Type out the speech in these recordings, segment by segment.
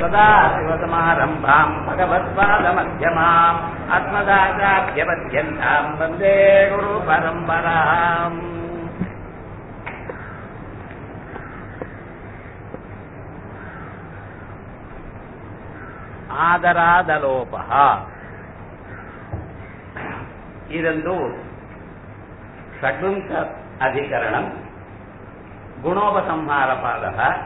सदाशिवसमारम्भाम् भगवत्पादमध्यमाम् अस्मदाचार्यपद्यन्ताम् वन्दे गुरुपरम्पराम् ಆದರಾದಲೋಪಃ ಇದೊಂದು ಷಡ್ವಿಂಶ ಅಧಿಕರಣ ಗುಣೋಪಸಂಹಾರ ಪಾದ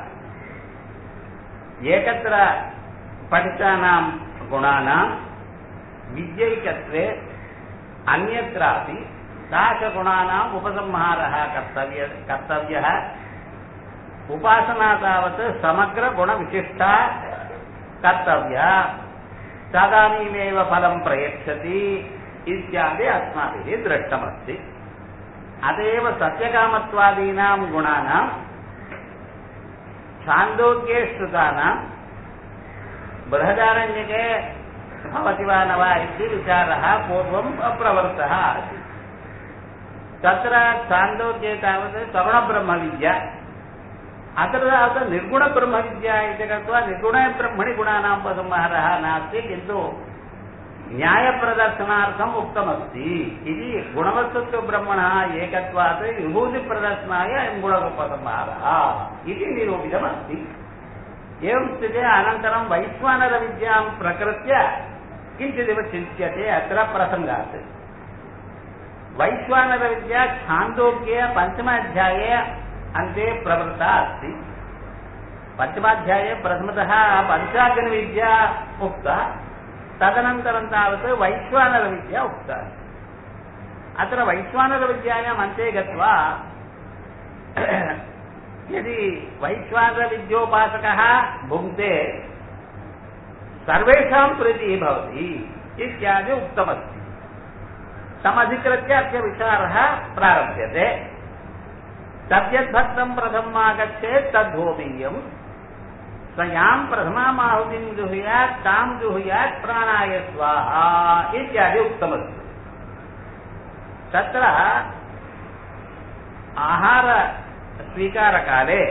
ಏಕತ್ರ ಪಠಿತಾನಾಂ ಗುಣಾನಾಂ ವಿದ್ಯೈಕತ್ವೆ ಅನ್ಯತ್ರಾಪಿ दाशगुणानाम् उपसंहारः कर्तव्य कर्तव्यः उपासना तावत् समग्रगुणविशिष्टा कर्तव्या तदानीमेव फलं प्रयच्छति इत्यादि अस्माभिः दृष्टमस्ति अत एव सत्यकामत्वादीनां गुणानां छान्दोग्ये श्रुतानां बृहदारण्यके भवति वा न वा इति विचारः पूर्वम् अप्रवृत्तः आसीत् तत्र छान्दोग्ये तावत् सगुणब्रह्मविद्या अत्र तावत् निर्गुणब्रह्मविद्या इति कृत्वा निर्गुणे ब्रह्मणि गुणानां उपसंहारः नास्ति किन्तु न्यायप्रदर्शनार्थम् उक्तमस्ति इति गुणवस्तुत्वब्रह्मणः एकत्वात् विभूतिप्रदर्शनाय अयं गुणोपसंहारः इति निरूपितमस्ति एवं स्थिते अनन्तरं वैश्वानरविद्यां प्रकृत्य किञ्चिदिव चिन्त्यते अत्र प्रसङ्गात् वैश्वानरविद्या छान्दोग्ये पञ्चमाध्याये अन्ते प्रवृत्ता अस्ति पञ्चमाध्याये प्रथमतः पञ्चाग्निविद्या उक्ता तदनन्तरं तावत् वैश्वानरविद्या उक्ता अत्र वैश्वानरविद्यायाम् अन्ते गत्वा यदि वैश्वानरविद्योपासकः भुङ्क्ते सर्वेषां प्रीतिः भवति इत्यादि उक्तमस्ति तमधिकृत्य अस्य विचारः प्रारभ्यते तद्यद्भक्तं प्रथममागच्छेत् तद्भूमीयम् स यां प्रथमाहुतिं जुहुयात् तां जुहुयात् प्राणाय स्वाहा इत्यादि उक्तमस्ति तत्र आहारस्वीकारकाले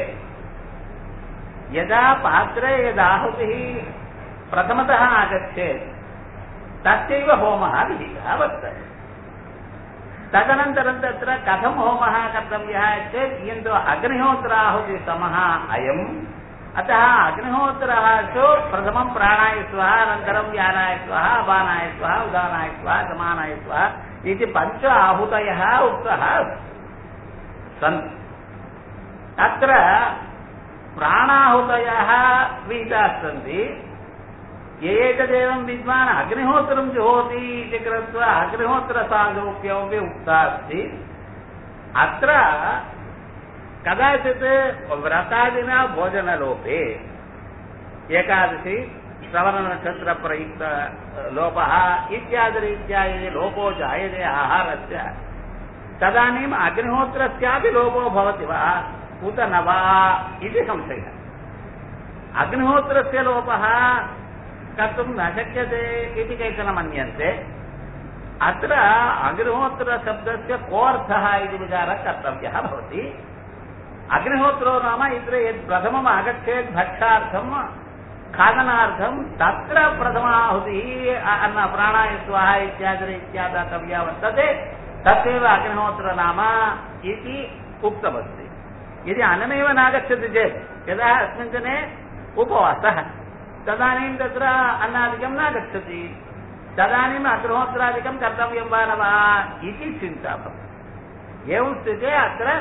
यदा पात्रे यदाहुतिः प्रथमतः आगच्छेत् तस्यैव होमः विहितः वर्तते तदनन्तरं तत्र कथं होमः कर्तव्यः चेत् किन्तु अग्निहोत्राहुतिसमः अयम् अतः अग्निहोत्रः प्रथमं प्राणाय स्वाहा अनन्तरं व्यानाय स्वाहा अपानाय स्वाहा उदानाय स्वाहा समानाय स्वाहा इति पञ्च आहुतयः उक्तः सन्ति अत्र प्राणाहुतयः विहिताः सन्ति ये एतदेवं विद्वान् अग्निहोत्रं जुहोति इति कृत्वा अग्निहोत्रसाधुक्यमपि उक्ता अस्ति अत्र कदाचित् व्रतादिना भोजनलोपे एकादशी श्रवणनक्षत्रप्रयुक्त लोपः इत्यादिरीत्या यदि लोपो जायते आहारस्य तदानीम् अग्निहोत्रस्यापि लोपो भवति वा उत न वा इति संशयः अग्निहोत्रस्य लोपः कर्तुं न शक्यते इति केचन मन्यन्ते अत्र अग्निहोत्रशब्दस्य कोऽर्थः इति विचारः कर्तव्यः भवति अग्निहोत्रो नाम इत्र यत् प्रथमम् आगच्छेत् भक्षार्थं खादनार्थं तत्र प्रथमाहुतिः अन्न प्राणाय स्वाहा इत्यादि इत्यादातव्या वर्तते तदेव अग्निहोत्र नाम इति उक्तमस्ति यदि अन्नमेव नागच्छति चेत् यदा अस्मिन् दिने उपवासः तदानीं तत्र अन्नादिकं न गच्छति तदानीम् अग्निहोत्रादिकं कर्तव्यं वा न वा इति चिन्ता भवति एवं स्थिते अत्र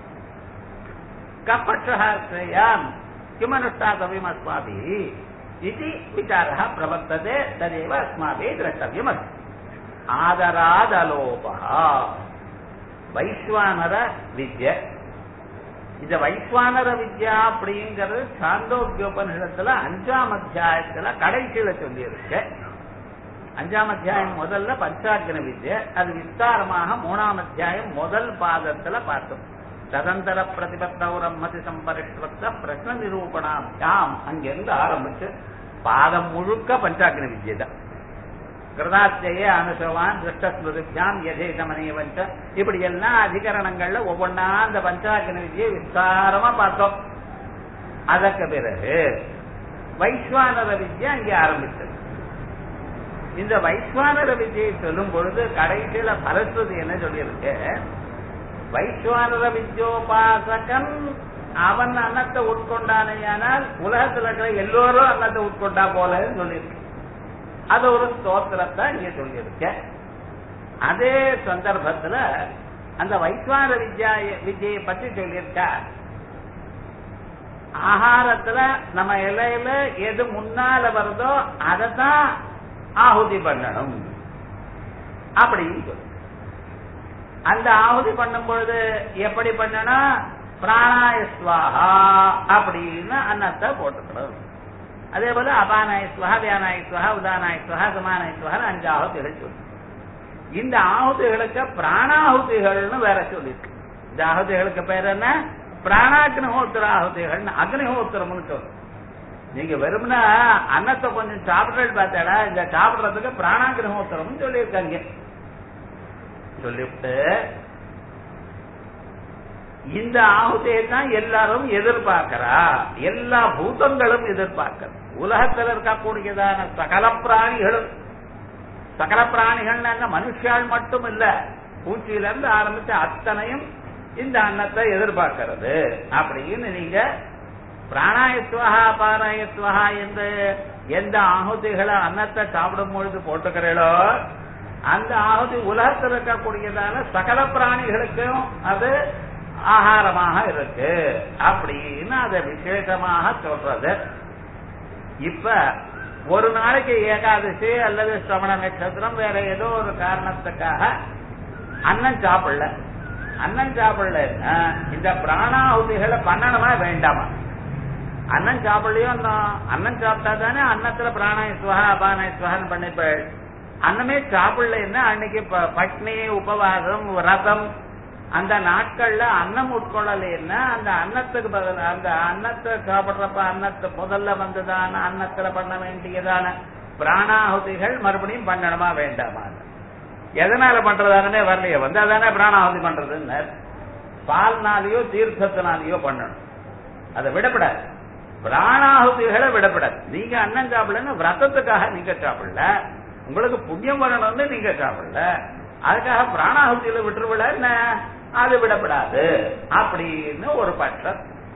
कः पक्षः श्रेयान् किमनुष्ठातव्यम् अस्माभिः इति विचारः प्रवर्तते तदेव अस्माभिः द्रष्टव्यमस्ति ஆதராதலோபா வைஸ்வானர வித்யை இந்த வைஸ்வானர வித்யா அப்படிங்கிறது சாந்தோக்கியோபனிஷத்துல அஞ்சாம் அத்தியாயத்துல கடைசியில சொல்லியிருக்கு அஞ்சாம் அத்தியாயம் முதல்ல பஞ்சாக்ன வித்யை அது விஸ்தாரமாக மூணாம் அத்தியாயம் முதல் பாதத்துல பார்த்தோம் ததந்தர பிரதிபத்தௌரம் மதி சம்பரிஷ்வத்த பிரஷ்ன நிரூபணாம் அங்கிருந்து ஆரம்பிச்சு பாதம் முழுக்க பஞ்சாக்ன வித்யை தான் கிருதாத்தியே அனுசவான் திருஷ்டஸ்மிருதியாம் யதேதமனேவஞ்ச இப்படி எல்லாம் அதிகரணங்கள்ல ஒவ்வொன்னா அந்த பஞ்சாக்கின விதியை விஸ்தாரமா பார்த்தோம் அதற்கு பிறகு வைஸ்வானர வித்யா அங்கே ஆரம்பித்தது இந்த வைஸ்வானர வித்யை சொல்லும் பொழுது கடைசியில பரஸ்வதி என்ன சொல்லியிருக்கு வைஸ்வானர வித்யோபாசகன் அவன் அன்னத்தை உட்கொண்டானேயானால் உலகத்துல இருக்கிற எல்லோரும் அன்னத்தை உட்கொண்டா போலன்னு சொல்லியிருக்கு அது ஒரு ஸ்தோத்திரத்தை இங்க சொல்லியிருக்க அதே சந்தர்ப்பத்துல அந்த வைஸ்வான வித்யா வித்யை பற்றி சொல்லியிருக்கா ஆகாரத்துல நம்ம இலையில எது முன்னால வருதோ அதை தான் ஆகுதி பண்ணணும் அப்படின்னு சொல்லு அந்த ஆகுதி பண்ணும் பொழுது எப்படி பண்ணணும் பிராணாயஸ்வாஹா அப்படின்னு அன்னத்தை போட்டுக்கணும் அதே போல அபானாயஸ்வஹா வியானாயஸ்வஹா உதானாயஸ்வஹா சமானாயஸ்வஹா அஞ்சு ஆகுதிகள் சொல்லு இந்த ஆகுதிகளுக்கு பிராணாகுதிகள்னு வேற சொல்லியிருக்கு இந்த ஆகுதிகளுக்கு பேர் என்ன பிராணாக்னிஹோத்திர ஆகுதிகள் அக்னிஹோத்திரம்னு சொல்லும் நீங்க வெறும்னா அன்னத்தை கொஞ்சம் சாப்பிட்டு பார்த்தாடா இந்த சாப்பிடுறதுக்கு பிராணாக்னிஹோத்திரம் சொல்லியிருக்காங்க சொல்லிவிட்டு இந்த ஆகுதியை தான் எல்லாரும் எதிர்பார்க்கிறா எல்லா பூதங்களும் எதிர்பார்க்கிறது உலகத்தில் இருக்கக்கூடியதான சகல பிராணிகளும் சகல பிராணிகள் மனுஷால் மட்டும் இல்ல பூச்சியில இருந்து ஆரம்பிச்ச அத்தனையும் இந்த அன்னத்தை எதிர்பார்க்கிறது அப்படின்னு நீங்க பிராணாயத்வஹா பாராயத்வஹா என்று எந்த ஆகுதிகளை அன்னத்தை சாப்பிடும் பொழுது போட்டுக்கிறீங்களோ அந்த ஆகுதி உலகத்தில் இருக்கக்கூடியதான சகல பிராணிகளுக்கும் அது ஆகாரமாக இருக்கு அப்படின்னு அதை விசேஷமாக சொல்றது இப்ப ஒரு நாளைக்கு ஏகாதசி அல்லது சிரவண நட்சத்திரம் வேற ஏதோ ஒரு காரணத்துக்காக அன்னம் சாப்பிடல அன்னம் சாப்பிடலன்னா இந்த பிராணாகுதிகளை பண்ணணுமா வேண்டாமா அன்னம் சாப்பிடலையோ அன்னம் சாப்பிட்டா தானே அன்னத்துல பிராணாயஸ்வகா அபானாயஸ்வகான்னு பண்ணிப்பாள் அன்னமே சாப்பிடலன்னா அன்னைக்கு பட்னி உபவாசம் விரதம் அந்த நாட்கள்ல அன்னம் உட்கொள்ளலைன்னா அந்த அன்னத்துக்கு பதில் அந்த அன்னத்தை சாப்பிடுறப்ப அன்னத்தை முதல்ல வந்ததான அன்னத்துல பண்ண வேண்டியதான பிராணாகுதிகள் மறுபடியும் பண்ணணுமா வேண்டாமா எதனால பண்றதானே வரலையே வந்து அதானே பிராணாகுதி பண்றதுன்னு பால்னாலேயோ தீர்த்தத்தினாலேயோ பண்ணணும் அதை விடப்படாது பிராணாகுதிகளை விடப்படாது நீங்க அன்னம் சாப்பிடலன்னு விரதத்துக்காக நீங்க சாப்பிடல உங்களுக்கு புண்ணியம் வரணும்னு நீங்க சாப்பிடல அதுக்காக பிராணாகுதியில விட்டுருவிட என்ன அது விடப்படாது அப்படின்னு ஒரு பட்சம்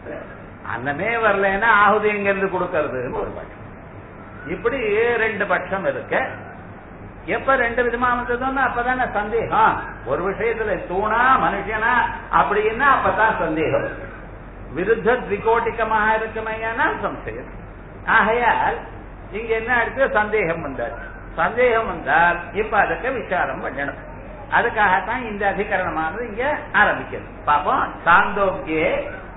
அன்னமே வரலன்னா ஆகுதி எங்க இருந்து கொடுக்கறதுன்னு ஒரு பட்சம் இப்படி ரெண்டு பட்சம் இருக்கு எப்ப ரெண்டு விதமா வந்ததுன்னா அப்பதானே சந்தேகம் ஒரு விஷயத்துல தூணா மனுஷனா அப்படின்னா அப்பதான் சந்தேகம் விருத்த திரிகோட்டிகமாக இருக்குமையானா சம்சயம் ஆகையால் இங்க என்ன அடுத்து சந்தேகம் வந்தாச்சு சந்தேகம் வந்தால் இப்ப அதுக்கு விசாரம் பண்ணணும் அதுக்காகத்தான் இந்த அதிகரணமானது இங்க ஆரம்பிக்கிறது பாப்போம் சாந்தோக்கியே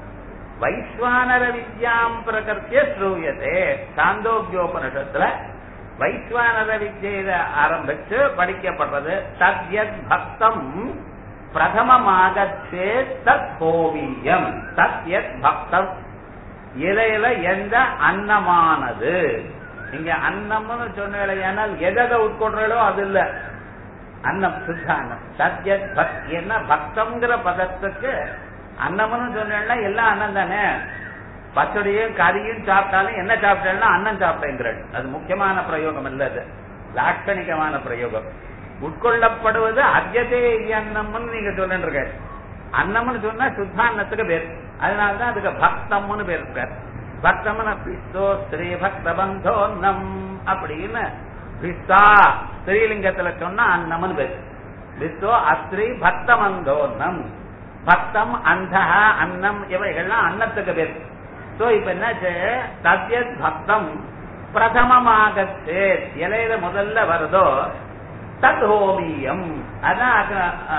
வைஸ்வானர வித்யாம் பிரகர்த்திய ஸ்ரூயதே சாந்தோக்கியோபனிஷத்துல வைஸ்வானர வித்யில ஆரம்பிச்சு படிக்கப்படுறது தத்யத் பக்தம் பிரதமமாகச்சே தத் ஹோவியம் தத்யத் பக்தம் இலையில எந்த அன்னமானது இங்க அன்னம்னு சொன்னால் எதை உட்கொள்றோ அது இல்ல அன்னம் சுத்த அன்னம் சத்யத் பக் என்ன பக்தம்ங்கிற பதத்துக்கு அன்னம்னு சொன்னா எல்லாம் அன்னம் தானே பச்சடியும் கறியும் சாப்பிட்டாலும் என்ன சாப்பிட்டேன்னா அன்னம் சாப்பிட்டேங்கிறாள் அது முக்கியமான பிரயோகம் இல்ல அது லாட்சணிகமான பிரயோகம் உட்கொள்ளப்படுவது அத்தியதே அன்னம்னு நீங்க சொல்லிட்டு அன்னம்னு சொன்னா சுத்தான்னத்துக்கு பேர் அதனாலதான் அதுக்கு பக்தம்னு பேர் இருக்காரு பக்தம்னு பிஸ்தோ ஸ்ரீ பக்த பந்தோன்னம் அப்படின்னு பிஸ்தா ஸ்ரீலிங்கத்துல சொன்னா அன்னம்னு பேர் பிஸ்தோ அஸ்ரீ பக்தமந்தோன்னம் பக்தம் அந்தா அன்னம் இவைகள்லாம் அன்னத்துக்கு பேர் சோ இப்ப என்னாச்சு தத்யத் பக்தம் பிரதமமாக இலையில முதல்ல வருதோ தத் ஹோமியம் அதான்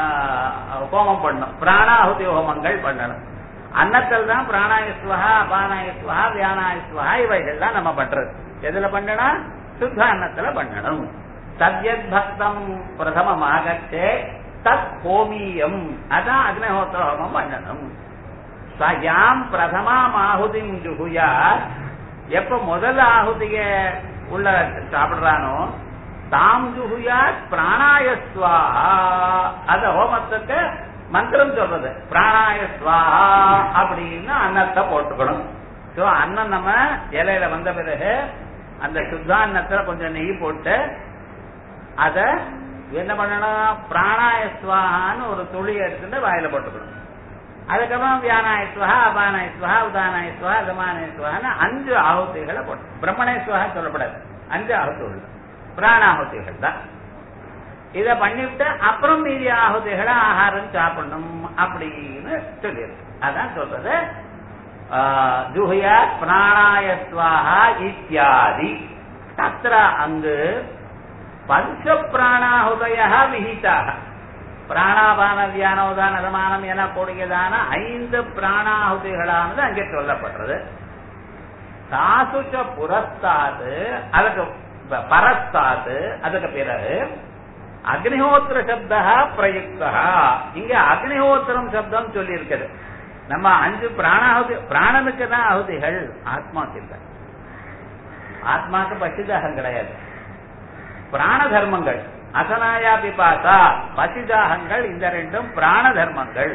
ஹோமம் பண்ணும் பிராணாಹುತಿ ஹோமங்கள் பண்ணணும் அன்னத்தில் தான் பிராணாயஸ்வகா அபானாயஸ்வகா வியானாயஸ்வகா இவைகள்லாம் நம்ம பண்றது எதுல பண்ணணும் சுத்த அன்னத்துல பண்ணணும் தத்யத் பக்தம் பிரதமமாகச்சே தத் ஹோமியம் அதான் அக்னிஹோத்திர ஹோமம் பண்ணணும் ஸ்வயாம் பிரதமாம் ஆகுதிம் ஜுகுயா எப்ப முதல் ஆகுதிய உள்ள சாப்பிடுறானோ தாம் ஜுகுயா பிராணாயஸ்வா அந்த ஹோமத்துக்கு மந்திரம் சொல்றது பிராணாயஸ்வா அப்படின்னு அன்னத்தை போட்டுக்கணும் சோ அன்னம் நம்ம இலையில வந்த பிறகு அந்த சுத்தான்னத்துல கொஞ்சம் நெய் போட்டு அத என்ன பண்ணணும் பிராணாயஸ்வாகான்னு ஒரு துளி எடுத்துட்டு வாயில போட்டுக்கணும் அதுக்கப்புறம் வியானாயஸ்வகா அபானாயஸ்வகா உதானாயஸ்வகா அதமானயஸ்வகான்னு அஞ்சு ஆகுதிகளை போட்டு பிரம்மணேஸ்வகா சொல்லப்படாது அஞ்சு ஆகுதிகள் பிராணாகுதிகள் தான் இத பண்ணிவிட்டு அப்புறம் மீதி ஆகுதிகளை ஆகாரம் சாப்பிடணும் அப்படின்னு சொல்லியிருக்கு அதான் சொல்றது ஜுஹியா பிராணாயஸ்வாகா இத்தியாதி தத்திர அங்கு பஞ்ச பிராணாகுதய விஹிதாக பிராணாபான தியானோதான அதமானம் என கூடியதான ஐந்து பிராணாகுதிகளானது அங்கே சொல்லப்படுறது சாசுச்ச புரஸ்தாது அதுக்கு பரஸ்தாது அதுக்கு பிறகு அக்னிஹோத்திர சப்தா பிரயுக்தா இங்க அக்னிஹோத்திரம் சப்தம் சொல்லி இருக்குது நம்ம அஞ்சு பிராணாகுதி பிராணனுக்கு தான் ஆகுதிகள் ஆத்மாக்கு இல்லை ஆத்மாக்கு பசிதாகம் கிடையாது பிராண தர்மங்கள் அசனாயா பிபாசா பசிதாகங்கள் இந்த ரெண்டும் பிராண தர்மங்கள்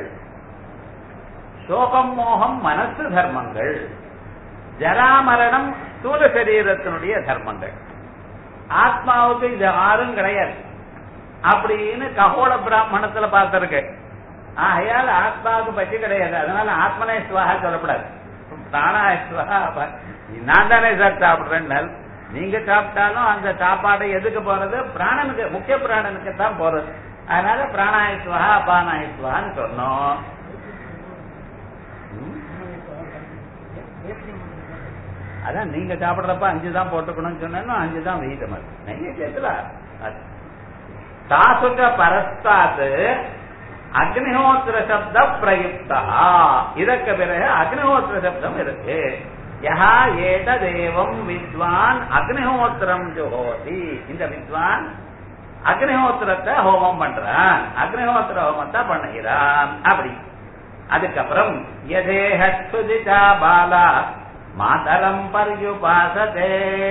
சோகம் மோகம் மனசு தர்மங்கள் ஜராமரணம் ஸ்தூல சரீரத்தினுடைய தர்மங்கள் ஆத்மாவுக்கு இது ஆறும் கிடையாது அப்படின்னு ககோள பிராமணத்துல பார்த்திருக்கு ஆகையால் ஆத்மாவுக்கு பற்றி கிடையாது அதனால ஆத்மனே சுவாகா சொல்லப்படாது பிராணாயஸ்வகா நான் தானே சார் சாப்பிடுறேன் நீங்க சாப்பிட்டாலும் அந்த சாப்பாடு எதுக்கு போறது பிராணனுக்கு முக்கிய பிராணனுக்கு தான் போறது அதனால பிராணாயஸ்வகா அபானாயஸ்வகான்னு சொன்னோம் அதான் நீங்க சாப்பிடுறப்ப அஞ்சு தான் போட்டுக்கணும்னு சொன்னா அஞ்சு தான் விகிதம் அது நைவேத்தியத்துல தாசுக பரஸ்தாத்து அக்னிஹோத்திர சப்த பிரயுக்தா இதற்கு பிறகு அக்னிஹோத்திர சப்தம் இருக்கு யஹா ஏத தேவம் வித்வான் அக்னிஹோத்திரம் ஜுஹோதி இந்த வித்வான் அக்னிஹோத்திரத்தை ஹோமம் பண்றான் அக்னிஹோத்திர ஹோமத்தை பண்ணுகிறான் அப்படி அதுக்கப்புறம் யதேஹுதிதா பாலா மாதரம் பர்யுபாசதே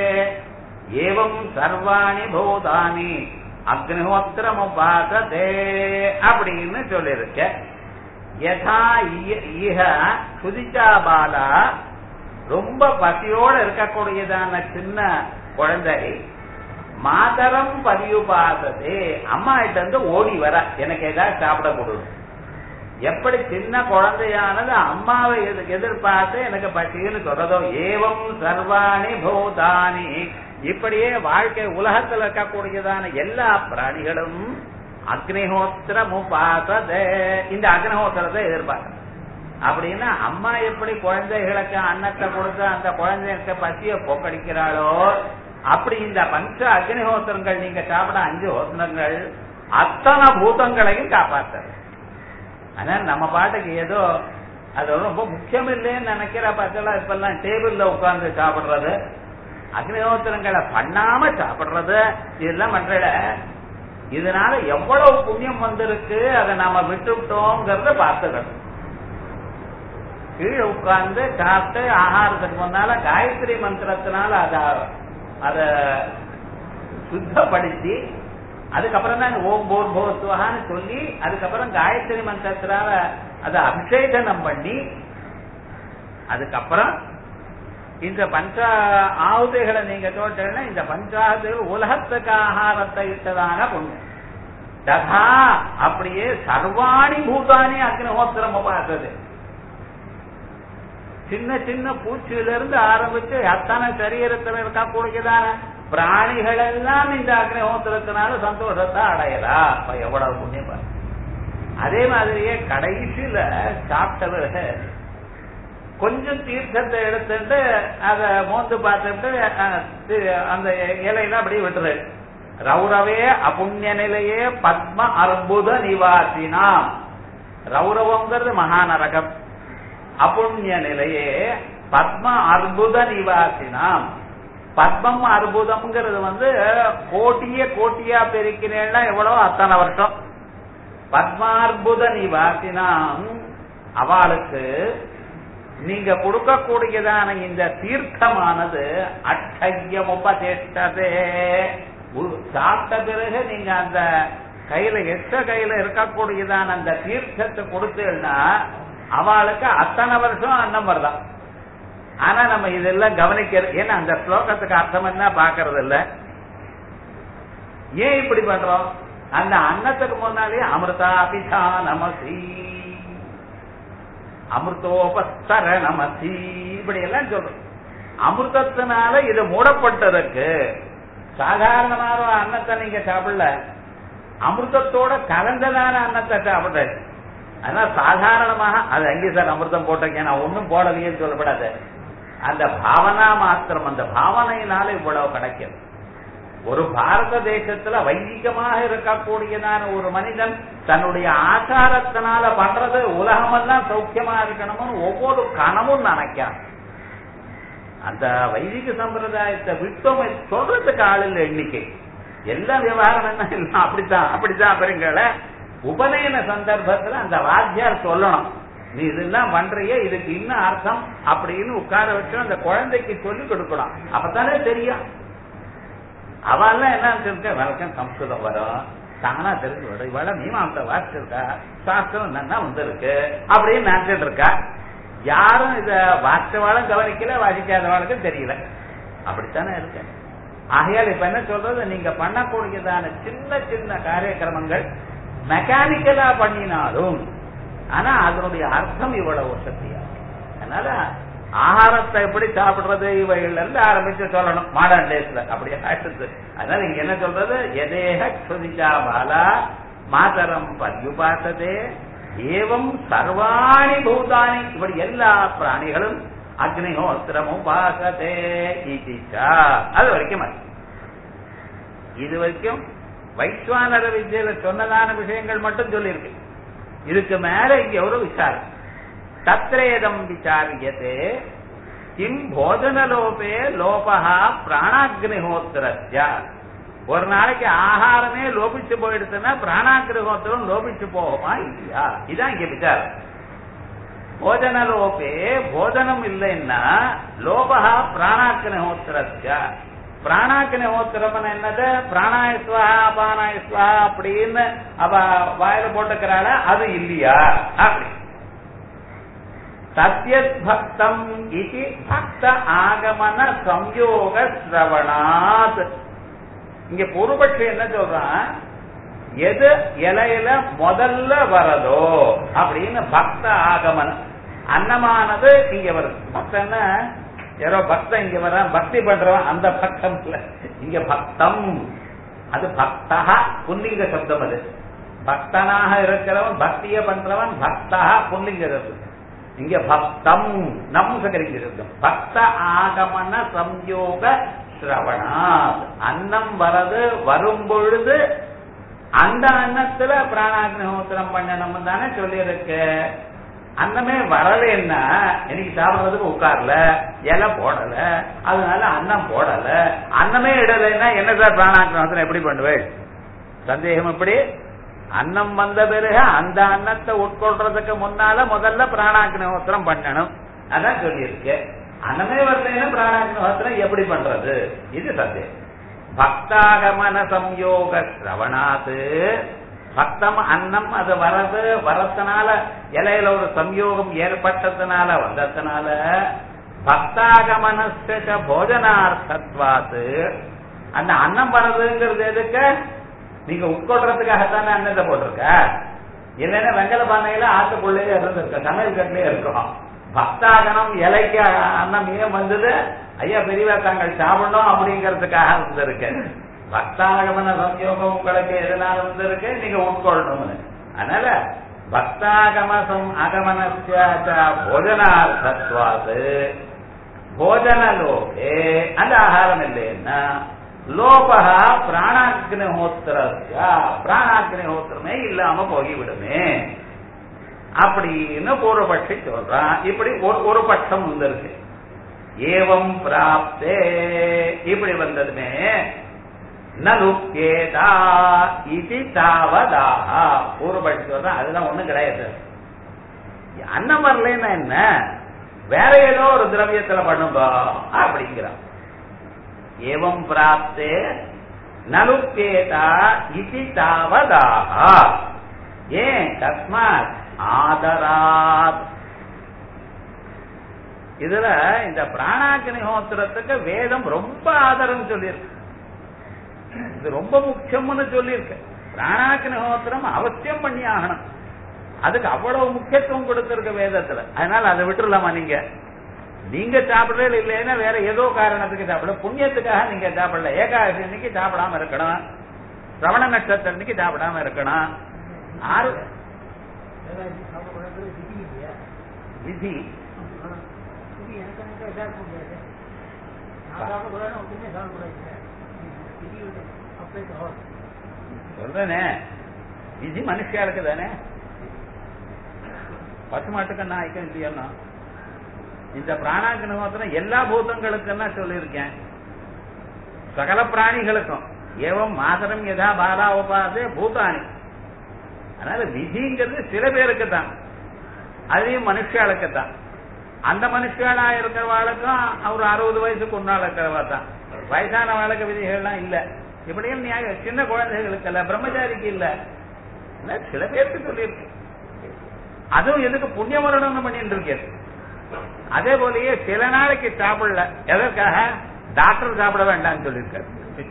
ஏவம் சர்வாணி பூதானி அக்னிஹோத்திரம் உபாசதே அப்படின்னு சொல்லிருக்க யதா இஹ சுதிச்சா பாலா ரொம்ப பசியோட இருக்கக்கூடியதான சின்ன குழந்தை மாதரம் பதியுபாசதே அம்மா கிட்ட இருந்து ஓடி வர எனக்கு ஏதாவது சாப்பிட கொடுக்கும் எப்படி சின்ன குழந்தையானது அம்மாவை எதிர்பார்த்து எனக்கு பசின்னு சொல்றதோ ஏவம் சர்வாணி பூதானி இப்படியே வாழ்க்கை உலகத்தில் இருக்கக்கூடியதான எல்லா பிராணிகளும் அக்னிஹோத்திரம் உபாசதே இந்த அக்னிஹோத்திரத்தை எதிர்பார்க்க அப்படின்னா அம்மா எப்படி குழந்தைகளுக்கு அன்னத்தை கொடுத்து அந்த குழந்தைகளுக்கு பசிய போக்கடிக்கிறாளோ அப்படி இந்த பஞ்ச அக்னிஹோத்திரங்கள் நீங்க சாப்பிட அஞ்சு ஹோத்திரங்கள் அத்தனை பூதங்களையும் காப்பாத்துறது ஆனா நம்ம பாட்டுக்கு ஏதோ அது ரொம்ப முக்கியம் இல்லைன்னு நினைக்கிற பச்செல்லாம் இப்பெல்லாம் டேபிள்ல உட்கார்ந்து சாப்பிடுறது அக்னிஹோத்திரங்களை பண்ணாம சாப்பிடுறது இதெல்லாம் பண்றல இதனால எவ்வளவு புண்ணியம் வந்திருக்கு அதை நாம விட்டுவிட்டோங்கிறத பார்த்துக்கணும் கீழே உட்கார்ந்து சாப்பிட்டு ஆகாரத்துக்கு முன்னால காயத்ரி மந்திரத்தினால அத அத சுத்தப்படுத்தி அதுக்கப்புறம் தான் ஓம் போர் போத்துவகான்னு சொல்லி அதுக்கப்புறம் காயத்ரி மந்திரத்தினால அதை அபிஷேகனம் பண்ணி அதுக்கப்புறம் இந்த பஞ்ச ஆவுதைகளை நீங்க தோட்டா இந்த பஞ்சாயுதைகள் உலகத்துக்கு ஆகாரத்தை இட்டதான பொண்ணு ததா அப்படியே சர்வாணி பூதானி அக்னிஹோத்திரம் பார்த்தது சின்ன சின்ன பூச்சியில இருந்து ஆரம்பிச்சு அத்தனை சரீரத்தில் இருக்கக்கூடியதான பிராணிகள் எல்லாம் இந்த அக்னிஹோத்திரத்தினால சந்தோஷத்தை அடையலா அப்ப எவ்வளவு புண்ணியம் பாரு. அதே மாதிரியே கடைசியில சாப்பிட்டவர் கொஞ்சம் தீர்த்தத்தை எடுத்துட்டு அத மோந்து பார்த்துட்டு அஹ், தி- அந்த இலையில அப்படியே விட்டுரு ரௌரவே அபுண்ணிய நிலையே பத்ம அற்புத நிவாசினாம் ரௌரவங்கிறது மகாநரகம் அபுண்ணிய நிலையே பத்ம அற்புத நிவாசினாம் பத்மம் அற்புதம்ங்கிறது வந்து கோட்டிய கோட்டியா பெருக்கினேன்னா எவ்வளவு அத்தனை வருஷம் பத்மார்புத நிவாசினாம் அவளுக்கு நீங்க கொடுக்கக்கூடியதான இந்த தீர்த்தமானது அட்சயம் உபதேஷ்டதே உ- சாப்பிட்ட பிறகு நீங்க அந்த கையில எச்ச கையில இருக்கக்கூடியதான அந்த தீர்த்தத்தை கொடுத்தீங்கன்னா அவளுக்கு அத்தனை வருஷம் அன்னம் வரலாம் ஆனா நம்ம இதெல்லாம் கவனிக்கிறது ஏன்னா அந்த ஸ்லோகத்துக்கு அர்த்தம் என்ன பாக்குறது இல்ல ஏன் இப்படி பண்றோம் அந்த அன்னத்துக்கு முன்னாலே அமிர்தா பிதா நமசி அமிர்தோபஸ்தர நமசி இப்படி எல்லாம் சொல்றோம் அமிர்தத்தினால இது மூடப்பட்டிருக்கு சாதாரணமான அன்னத்தை நீங்க சாப்பிடல அமிர்தத்தோட கலந்ததான அன்னத்தை சாப்பிடுற அதனால சாதாரணமாக அது அங்கே சார் அமிர்தம் போட்டிருக்கேன் நான் ஒன்னும் போடலையேன்னு சொல்லப்படாது அந்த பாவனா மாத்திரம் அந்த பாவனையினால இவ்வளவு கிடைக்கும் ஒரு பாரத தேசத்துல வைதிகமாக இருக்கக்கூடியதான ஒரு மனிதன் தன்னுடைய ஆச்சாரத்தினால பண்றது உலகமெல்லாம் சௌக்கியமா இருக்கணும்னு ஒவ்வொரு கணமும் நினைக்கிறான் அந்த வைதிக சம்பிரதாயத்தை விட்டோம் சொல்றதுக்கு ஆள் இல்லை எண்ணிக்கை எல்லா விவகாரம் என்ன எல்லாம் அப்படித்தான் அப்படித்தான் பெருங்கள உபநயன சந்தர்ப்பத்துல அந்த வாத்தியார் சொல்லணும் நீ இதெல்லாம் பண்றிய இதுக்கு இன்னும் அர்த்தம் அப்படின்னு உட்கார வச்சு அந்த குழந்தைக்கு சொல்லி கொடுக்கணும் அப்பதானே தெரியும் அவெல்லாம் என்ன சொல்லிருக்க வழக்கம் சம்ஸ்கிருதம் வரும் தானா தெரிஞ்சு வரும் இவள மீமாசை வாசிச்சிருக்கா சாஸ்திரம் நல்லா வந்திருக்கு அப்படின்னு நினைச்சிட்டு இருக்கா யாரும் இத வாசிச்சவாளும் கவனிக்கல வாசிக்காதவாளுக்கும் தெரியல அப்படித்தானே இருக்கு ஆகையால் இப்ப என்ன சொல்றது நீங்க பண்ணக்கூடியதான சின்ன சின்ன காரியக்கிரமங்கள் மெக்கானிக்கலா பண்ணினாலும் ஆனா அதனுடைய அர்த்தம் இவ்வளவு சக்தியா அதனால ஆகாரத்தை எப்படி சாப்பிடுறது இவைகள் இருந்து ஆரம்பிச்சு சொல்லணும் மாடர்ன் டேஸ்ல அப்படி ஆயிடுது அதனால இங்க என்ன சொல்றது எதேக சுதிஜா பாலா மாதரம் பரியுபாசதே ஏவம் சர்வாணி பூதானி இப்படி எல்லா பிராணிகளும் அக்னிஹோத்திரம் உபாசதே ஈதிச்சா அது வரைக்கும் அது இது வரைக்கும் வைஸ்வானர வித்யில சொன்னதான விஷயங்கள் மட்டும் சொல்லியிருக்கு இதுக்கு மேல இங்க ஒரு விசாரம் தத்ரேதம் விசாரியத்தே கிம் போஜனலோபே லோபா பிராணாக்னிஹோத்திரஸ்ய ஒரு நாளைக்கு ஆகாரமே லோபிச்சு போயிடுச்சுன்னா பிராணாகிரகோத்திரம் லோபிச்சு போகுமா இல்லையா இதான் இங்க விசாரம் போஜனலோபே போஜனம் இல்லைன்னா லோபா பிராணாக்கினஹோத்திரஸ்ய பிராணாக்கினஹோத்திரம் என்னது பிராணாயஸ்வா அபானாயஸ்வா அப்படின்னு அவ வாயில போட்டுக்கிறாள அது இல்லையா அப்படி சத்யத் பக்தம் இது பக்த ஆகமன சம்யோக சிரவணாத் இங்க பூர்வபட்சி என்ன சொல்றான் எது இலையில முதல்ல வரதோ அப்படின்னு பக்த ஆகமனம் அன்னமானது இங்க வருது பக்தன்னா யாரோ பக்தன் இங்க வர பக்தி பண்றவன் அந்த பக்தம் இல்ல இங்க பக்தம் அது பக்தா புல்லிங்க சப்தம் அது பக்தனாக இருக்கிறவன் பக்திய பண்றவன் பக்தா புல்லிங்க சப்தம் இங்க பக்தம் நம்சகரிங்க சப்தம் பக்த ஆகமன சம்யோக சிரவணாத் அன்னம் வரது வரும் பொழுது அந்த அன்னத்துல பிராணாக்னிஹோத்திரம் பண்ணணும் தானே சொல்லியிருக்கு அன்னமே வரலன்னா எனக்கு சாப்பிடுறதுக்கு உட்கார்ல இலை போடல அதனால அன்னம் போடல அன்னமே இடலைன்னா என்ன சார் பிராணாக்னிஹோத்திரம் எப்படி பண்ணுவேன் சந்தேகம் எப்படி அன்னம் வந்த பிறகு அந்த அன்னத்தை உட்கொள்றதுக்கு முன்னால முதல்ல பிராணாக்னிஹோத்திரம் பண்ணணும் அதான் சொல்லியிருக்கு அன்னமே வரலைன்னா பிராணாக்னிஹோத்திரம் எப்படி பண்றது இது சந்தேகம் பக்தாகமன சம்யோக சிரவணாத்து பக்தம் அன்னம் அது வரது வரத்தினால இலையில ஒரு சம்யோகம் ஏற்பட்டதுனால வந்ததுனால பக்தாகமனஸ்ட போஜனார்த்தத்வாத்து அந்த அன்னம் வரதுங்கிறது எதுக்கு நீங்க உட்கொள்றதுக்காகத்தானே அன்னத்தை போட்டிருக்க இல்லைன்னா வெங்கல பானையில ஆத்துக்குள்ளேயே இருந்திருக்க சமையல் கட்டிலே இருக்கும் பக்தாகனம் இலைக்கு அன்னம் ஏன் வந்தது ஐயா பெரியவா தாங்கள் சாப்பிடணும் அப்படிங்கறதுக்காக வந்திருக்கு பக்தாகமன சம்யோகம் உங்களுக்கு எதனால வந்திருக்கு நீங்க உட்கொள்ளணும்னு அதனால பக்தாகமசம் அகமனஸ்ய போஜனார்த்தத்வாது போஜனலோகே அந்த ஆகாரம் இல்லைன்னா லோபா பிராணாக்னிஹோத்திரஸ்ய பிராணாக்னிஹோத்திரமே இல்லாம போய்விடுமே அப்படின்னு பூர்வபட்சி சொல்றான் இப்படி ஒரு பட்சம் வந்திருக்கு ஏவம் பிராப்தே இப்படி வந்ததுமே நலுக்கேதா இது தாவதாக பூர்வபட்சி சொல்றான் அதெல்லாம் ஒண்ணும் கிடையாது அன்னம் வரலன்னா என்ன வேற ஏதோ ஒரு திரவியத்துல பண்ணுங்க அப்படிங்கிறான் ஏவம் பிராப்தே நலுக்கேதா இது தாவதாக ஏன் தஸ்மாத் ஆதராத் இதுல இந்த பிராணாக்னிஹோத்திரத்துக்கு வேதம் ரொம்ப ஆதரவு சொல்லியிருக்கு இது ரொம்ப முக்கியம்னு சொல்லியிருக்கு பிராணாக்னிஹோத்திரம் அவசியம் பண்ணி ஆகணும் அதுக்கு அவ்வளவு முக்கியத்துவம் கொடுத்திருக்க வேதத்துல அதனால அதை விட்டுறலாமா நீங்க நீங்க சாப்பிடறது இல்லைன்னா வேற ஏதோ காரணத்துக்கு சாப்பிட புண்ணியத்துக்காக நீங்க சாப்பிடல ஏகாதசி அன்னைக்கு சாப்பிடாம இருக்கணும் சிரவண நட்சத்திரம் அன்னைக்கு சாப்பிடாம இருக்கணும் ஆறு விதி சொல்றேனே விதி மனுஷியாளுக்கு தானே பசுமாட்டுக்கு நாய்க்கும் இல்லையா இந்த பிராணாக்கின மாத்திரம் எல்லா பூதங்களுக்கும் சொல்லியிருக்கேன் சகல பிராணிகளுக்கும் ஏவம் மாதரம் எதா பாலா உபாதே பூதானி அதனால விதிங்கிறது சில பேருக்கு தான் அதையும் மனுஷாளுக்கு தான் அந்த மனுஷாளா இருக்கிறவாளுக்கும் அவர் அறுபது வயசுக்கு ஒன்னாள் இருக்கிறவா தான் வயசான வாழ்க்கை விதிகள்லாம் இல்ல இப்படியும் நியாயம் சின்ன குழந்தைகளுக்கு இல்ல பிரம்மச்சாரிக்கு இல்ல சில பேருக்கு சொல்லியிருக்கு அதுவும் எதுக்கு புண்ணிய மரணம் பண்ணிட்டு இருக்கேன் அதே போலயே சில நாளைக்கு சாப்பிடல எதற்காக டாக்டர் சாப்பிட வேண்டாம்னு சொல்லியிருக்காரு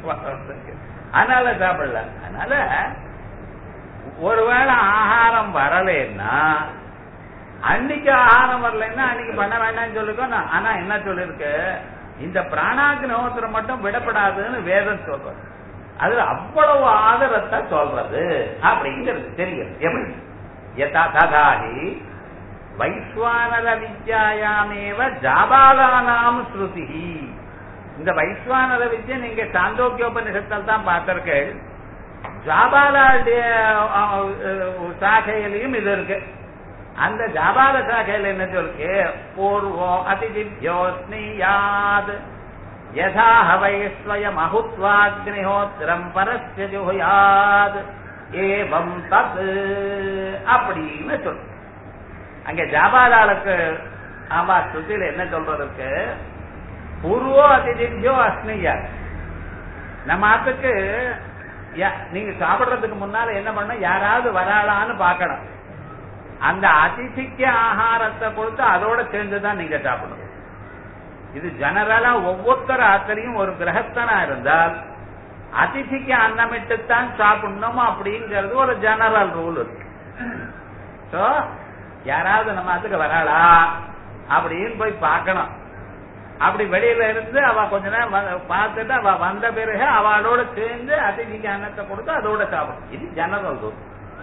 அதனால சாப்பிடல அதனால ஒருவேளை ஆகாரம் வரலைன்னா அன்னைக்கு ஆகாரம் வரலைன்னா அன்னைக்கு பண்ண வேண்டாம்னு சொல்லிருக்கோம் ஆனா என்ன சொல்லிருக்கு இந்த பிராணாக்கு நோத்திரம் மட்டும் விடப்படாதுன்னு வேதம் சொல்றது அது அவ்வளவு ஆதரத்தை சொல்றது அப்படிங்கிறது தெரியுது எப்படி யதா ததாகி வைஸ்வானர வித்யாயாமேவ ஜாபாலானாம் ஸ்ருதி இந்த வைஸ்வானர வித்யை நீங்க சாந்தோக்கியோபனிஷத்தில் தான் பார்த்திருக்கேள் ஜாபாலாடைய சாகையிலையும் இது இருக்கு அந்த ஜாபால சாகையில் என்ன சொல்லிருக்கு பூர்வம் அதிதிபியோஸ்னியாத் யதா ஹவை ஸ்வயம் அஹுத்வாக்னிஹோத்திரம் பரஸ்ய ஜுஹயாத் ஏவம் தத் அப்படின்னு சொல்லு அங்க ஜாபாலாளுக்கு ஆமா ஸ்ருதியில என்ன சொல்றதுக்கு பூர்வோ அதிதிபியோ அஸ்னியா நம்ம ஆத்துக்கு நீங்க சாப்பிடுறதுக்கு முன்னால என்ன பண்ண யாராவது வராளான்னு பாக்கணும் அந்த அதிதிக்கு ஆகாரத்தை கொடுத்து அதோட சேர்ந்துதான் நீங்க சாப்பிடணும் இது ஜெனரலா ஒவ்வொருத்தர் ஆத்திரையும் ஒரு கிரகஸ்தனா இருந்தால் அதிதிக்கு அன்னமிட்டுத்தான் சாப்பிடணும் அப்படிங்கிறது ஒரு ஜெனரல் ரூல் இருக்கு சோ யாராவது நம்ம அதுக்கு வராளா அப்படின்னு போய் பார்க்கணும் அப்படி வெளியில இருந்து அவ கொஞ்ச நேரம் பார்த்துட்டு அவ வந்த பிறகு அவளோட சேர்ந்து அதிதிக்கு அன்னத்தை கொடுத்து அதோட சாப்பிடும் இது ஜெனரல் ரூல்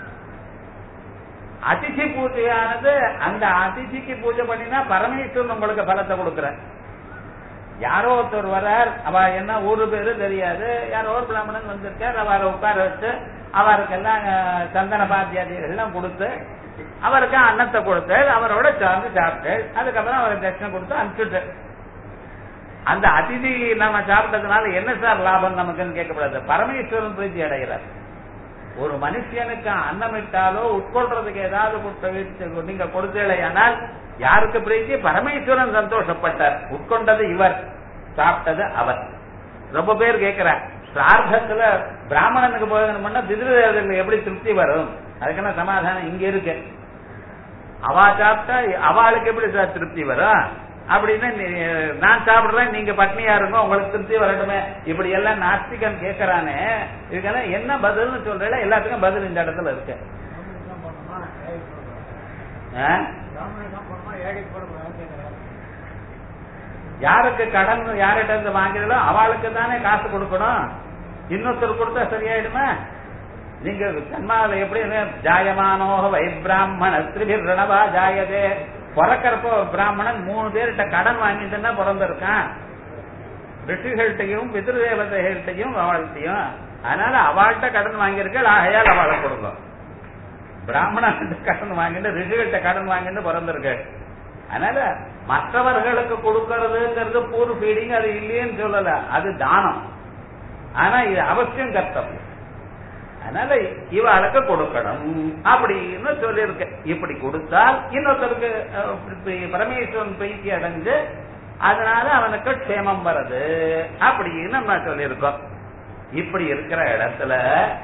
அதிதி பூஜையானது அந்த அதிதிக்கு பூஜை பண்ணினா பரமேஸ்வரன் உங்களுக்கு பலத்தை கொடுக்குற யாரோ ஒருத்தர் வரார் அவ என்ன ஊரு பேரு தெரியாது யாரோ ஒரு பிராமணன் வந்திருக்கார் அவரை உட்கார வச்சு அவருக்கெல்லாம் சந்தன பாத்தியாதிகள் எல்லாம் கொடுத்து அவருக்கு அன்னத்தை கொடுத்து அவரோட சேர்ந்து சாப்பிட்டு அதுக்கப்புறம் அவருக்கு தட்சணை கொடுத்து அனுப்பிச்சுட்டு அந்த அதிதி நம்ம சாப்பிட்டதுனால என்ன சார் லாபம் நமக்குன்னு கேட்கக்கூடாது பரமேஸ்வரன் பிரீத்தி அடைகிறார் ஒரு மனுஷனுக்கு அன்னமிட்டாலோ உட்கொள்றதுக்கு ஏதாவது நீங்க கொடுத்தீங்களேயானால் யாருக்கு பிரீத்தி பரமேஸ்வரன் சந்தோஷப்பட்டார் உட்கொண்டது இவர் சாப்பிட்டது அவர் ரொம்ப பேர் கேட்கிறார் பிரார்த்தத்துல பிராமணனுக்கு போகணும் பண்ணா பிதிருதேவர்களுக்கு எப்படி திருப்தி வரும் அதுக்கான சமாதானம் இங்க இருக்கு அவா சாப்பிட்டா அவளுக்கு எப்படி சார் திருப்தி வரும் அப்படின்னு நான் சாப்பிடுறேன் நீங்க பட்னியா இருங்க உங்களுக்கு திருப்தி வரட்டுமே இப்படி எல்லாம் நாஸ்திகன் கேட்கறானே இதுக்கெல்லாம் என்ன பதில்னு சொல்றேன் எல்லாத்துக்கும் பதில் இந்த இடத்துல இருக்கு யாருக்கு கடன் யார்கிட்ட இருந்து வாங்கிறதோ அவளுக்கு தானே காசு கொடுக்கணும் இன்னொருத்தர் கொடுத்தா சரியாயிடுமா நீங்க ஜன்மாவில எப்படி ஜாயமானோ வை பிராமண திரிபிரணவா ஜாயதே பிறக்கிறப்போ பிராமணன் மூணு பேர்கிட்ட கடன் வாங்கிட்டு தான் பிறந்திருக்கான் ரிஷிகள்கிட்டையும் பிதிருதேவதைகள்கிட்டையும் அவள்கிட்டையும் அதனால அவள்கிட்ட கடன் வாங்கியிருக்க ஆகையால் அவளை கொடுக்கும் பிராமணன் கடன் வாங்கிட்டு ரிஷிகள்கிட்ட கடன் வாங்கிட்டு பிறந்திருக்கு அதனால மற்றவர்களுக்கு கொடுக்கறதுங்கிறது பூர் ஃபீடிங் அது இல்லையேன்னு சொல்லல அது தானம் ஆனா இது அவசியம் கர்த்தவியம் அதனால இவாளுக்கு கொடுக்கணும் அப்படின்னு சொல்லியிருக்க இப்படி கொடுத்தால் இன்னொருத்தருக்கு பரமேஸ்வரன் பிரீத்தி அடைஞ்சு அதனால அவனுக்கு க்ஷேமம் வருது அப்படின்னு நம்ம சொல்லியிருக்கோம் இப்படி இருக்கிற இடத்துல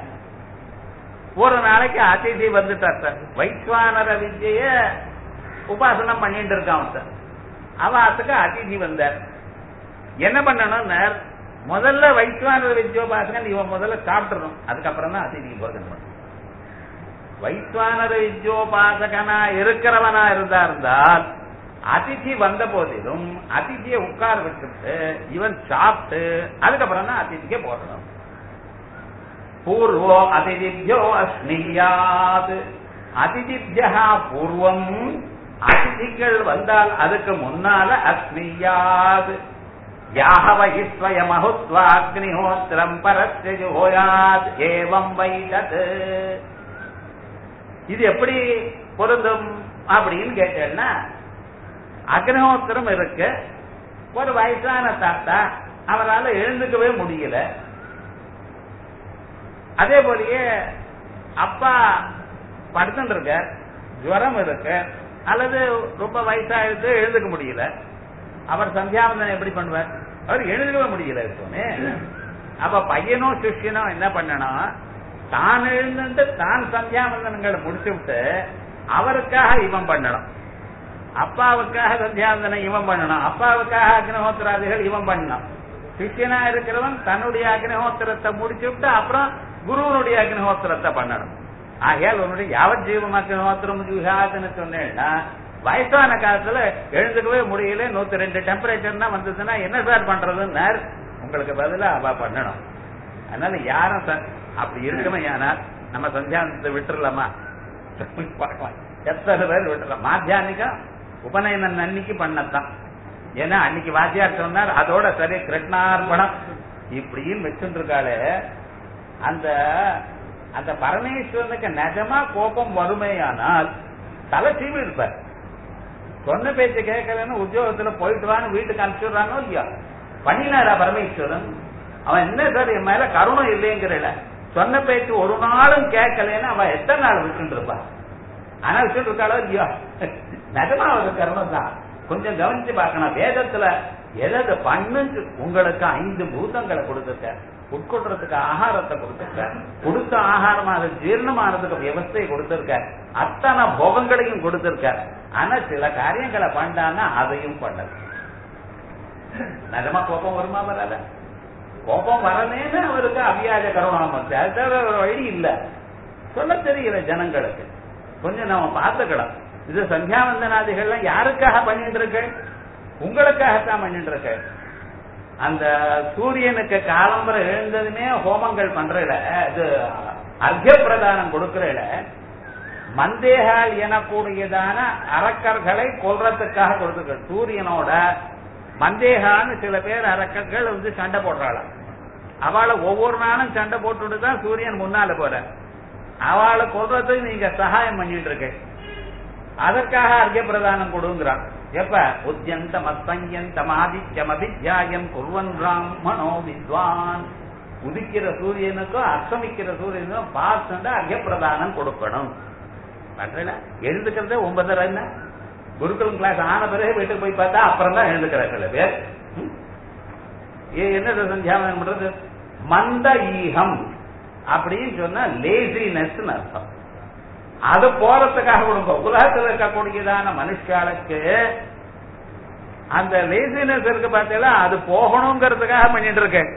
ஒரு நாளைக்கு அதிதி வந்துட்டார் சார் வைஸ்வானர வித்ய உபாசனம் பண்ணிட்டு இருக்கான் சார் அவாத்துக்கு அதிதி வந்தார் என்ன பண்ணணும்னா முதல்ல வைஸ்வானர வித்யோபாசகன் இவன் முதல்ல சாப்பிட்டுறணும் அதுக்கப்புறம் தான் அதிதிக்கு போஜனம் பண்ணணும் வைஸ்வானர வித்யோபாசகனா இருக்கிறவனா இருந்தா இருந்தால் அதிதி வந்த போதிலும் அதிதியை உட்கார வச்சுட்டு இவன் சாப்பிட்டு அதுக்கப்புறம் தான் அதிதிக்கே போடணும் பூர்வோ அதிதிபியோ அஸ்னியாத் அதிதிபியா பூர்வம் அதிதிகள் வந்தால் அதுக்கு முன்னால அஸ்னியாத் யாஹவ இஸ்வயமஹுத்வா அக்னிஹோத்திரம் பரஸ்ய ஜோயாத் ஏவம் வைதத் இது எப்படி பொருந்தும் அப்படின்னு கேட்டேன்னா அக்னிஹோத்திரம் இருக்கு ஒரு வயசான தாத்தா அவரால் எழுந்துக்கவே முடியல அதே போலயே அப்பா படுத்துட்டு இருக்க ஜுவரம் இருக்கு அல்லது ரொம்ப வயசாயிட்டு எழுந்துக்க முடியல அவர் சந்தியாவந்தனம் எப்படி பண்ணுவார் அவர் எழுந்துக்கவே முடியல இப்போமே அப்ப பையனோ சிஷ்யனோ என்ன பண்ணணும் தான் எழுந்துட்டு தான் சந்தியாவந்தனங்களை முடிச்சு விட்டு அவருக்காக இவன் பண்ணணும் அப்பாவுக்காக சந்தியாவந்தனம் இவன் பண்ணணும் அப்பாவுக்காக அக்னிஹோத்திராதிகள் இவன் பண்ணணும் சிஷ்யனா இருக்கிறவன் தன்னுடைய அக்னிஹோத்திரத்தை முடிச்சு விட்டு அப்புறம் குருவனுடைய அக்னிஹோத்திரத்தை பண்ணணும் ஆகையால் உன்னுடைய யாவத் ஜீவம் அக்னிஹோத்திரம் ஜுஹாதுன்னு சொன்னேன்னா வயசான காலத்துல எழுந்துக்கவே முடியல நூத்தி ரெண்டு டெம்பரேச்சர் தான் வந்ததுன்னா என்ன சார் பண்றதுன்னு உங்களுக்கு பதிலா அவ பண்ணணும் அதனால யாரும் ச- அப்படி இருக்கணும் ஏனால் நம்ம சந்தியானத்தை விட்டுறலாமா பார்க்கலாம் எத்தனை பேர் விட்டுறலாம் மாத்தியானிகம் உபநயனன் அன்னைக்கு பண்ணத்தான் ஏன்னா அன்னைக்கு வாத்தியார் சொன்னார் அதோட சரி கிருஷ்ணார்பணம் இப்படின்னு வச்சுருக்காளே அந்த அந்த பரமேஸ்வரனுக்கு நிஜமா கோபம் வறுமையானால் தலை சீவி இருப்பார் சொன்ன பேச்சு கேட்கலன்னு உத்தியோகத்துல போயிட்டு வான்னு வீட்டுக்கு அனுப்பிச்சுடுறானோ இல்லையா பண்ணினாரா பரமேஸ்வரன் அவன் என்ன சார் என் மேல கருணம் இல்லைங்கிறல சொன்ன பேச்சு ஒரு நாளும் கேட்கலன்னு அவன் எத்தனை நாள் விட்டுட்டு இருப்பான் ஆனா விட்டுட்டு இருக்காளோ இல்லையா நிஜமா அவருக்கு கருணம் தான் கொஞ்சம் கவனிச்சு பார்க்கணும் வேதத்துல எதை பண்ணுன்னு உங்களுக்கு ஐந்து பூதங்களை கொடுத்துருக்க உட்கொள்றதுக்கு ஆகாரத்தை கொடுத்துருக்க கொடுத்த ஆகாரம் அது ஜீரணமானதுக்கு வியவஸ்தையை கொடுத்திருக்க அத்தனை போகங்களையும் கொடுத்திருக்க ஆனா சில காரியங்களை பண்ணான்னா அதையும் பண்ணல நிஜமா கோபம் வருமா வராத கோபம் வரலேன்னு அவருக்கு அவியாஜ கருணாம இருக்கு அது தவிர ஒரு வழி இல்ல சொல்ல தெரியல ஜனங்களுக்கு கொஞ்சம் நாம பார்த்துக்கலாம் இது சந்தியாவந்தனாதிகள்லாம் யாருக்காக பண்ணிட்டு இருக்கு உங்களுக்காகத்தான் பண்ணிட்டு இருக்கு அந்த சூரியனுக்கு காலம்பரை எழுந்ததுமே ஹோமங்கள் பண்றல இது அர்க்க பிரதானம் கொடுக்கறல மந்தேகால் எனக்கூடியதான அரக்கர்களை கொல்றதுக்காக கொடுத்துருக்க சூரியனோட மந்தேகான்னு சில பேர் அரக்கர்கள் வந்து சண்டை போடுறாளாம் அவளை ஒவ்வொரு நாளும் சண்டை போட்டுட்டு தான் சூரியன் முன்னால போற அவளை கொல்றதுக்கு நீங்க சகாயம் பண்ணிட்டு இருக்க அதற்காக அர்க்க பிரதானம் கொடுங்கிறான் எப்ப உத்தியந்தம் அஸ்தங்கியந்தம் ஆதித்யம் அபித்யாயம் குர்வன் பிராமணோ வித்வான் உதிக்கிற சூரியனுக்கும் அஸ்தமிக்கிற சூரியனுக்கும் பார்த்துட்டு அர்க்க பிரதானம் கொடுக்கணும் பண்றல எழுதுக்கிறதே ஒன்பதரை என்ன குருகுலம் கிளாஸ் ஆன பிறகு வீட்டுக்கு போய் பார்த்தா அப்புறம் தான் எழுதுக்கிற சில பேர் ம்? ஏ- என்ன சந்தியாவனம் பண்றது மந்த ஈகம் அப்படின்னு சொன்னா லேசினஸ் அர்த்தம் அது போறதுக்காக கொடுங்க உலகத்தில் இருக்கக்கூடியதான மனுஷாளுக்கு அந்த லேசினஸ் இருக்கு பார்த்தீங்களா அது போகணுங்கிறதுக்காக பண்ணிட்டு இருக்கேன்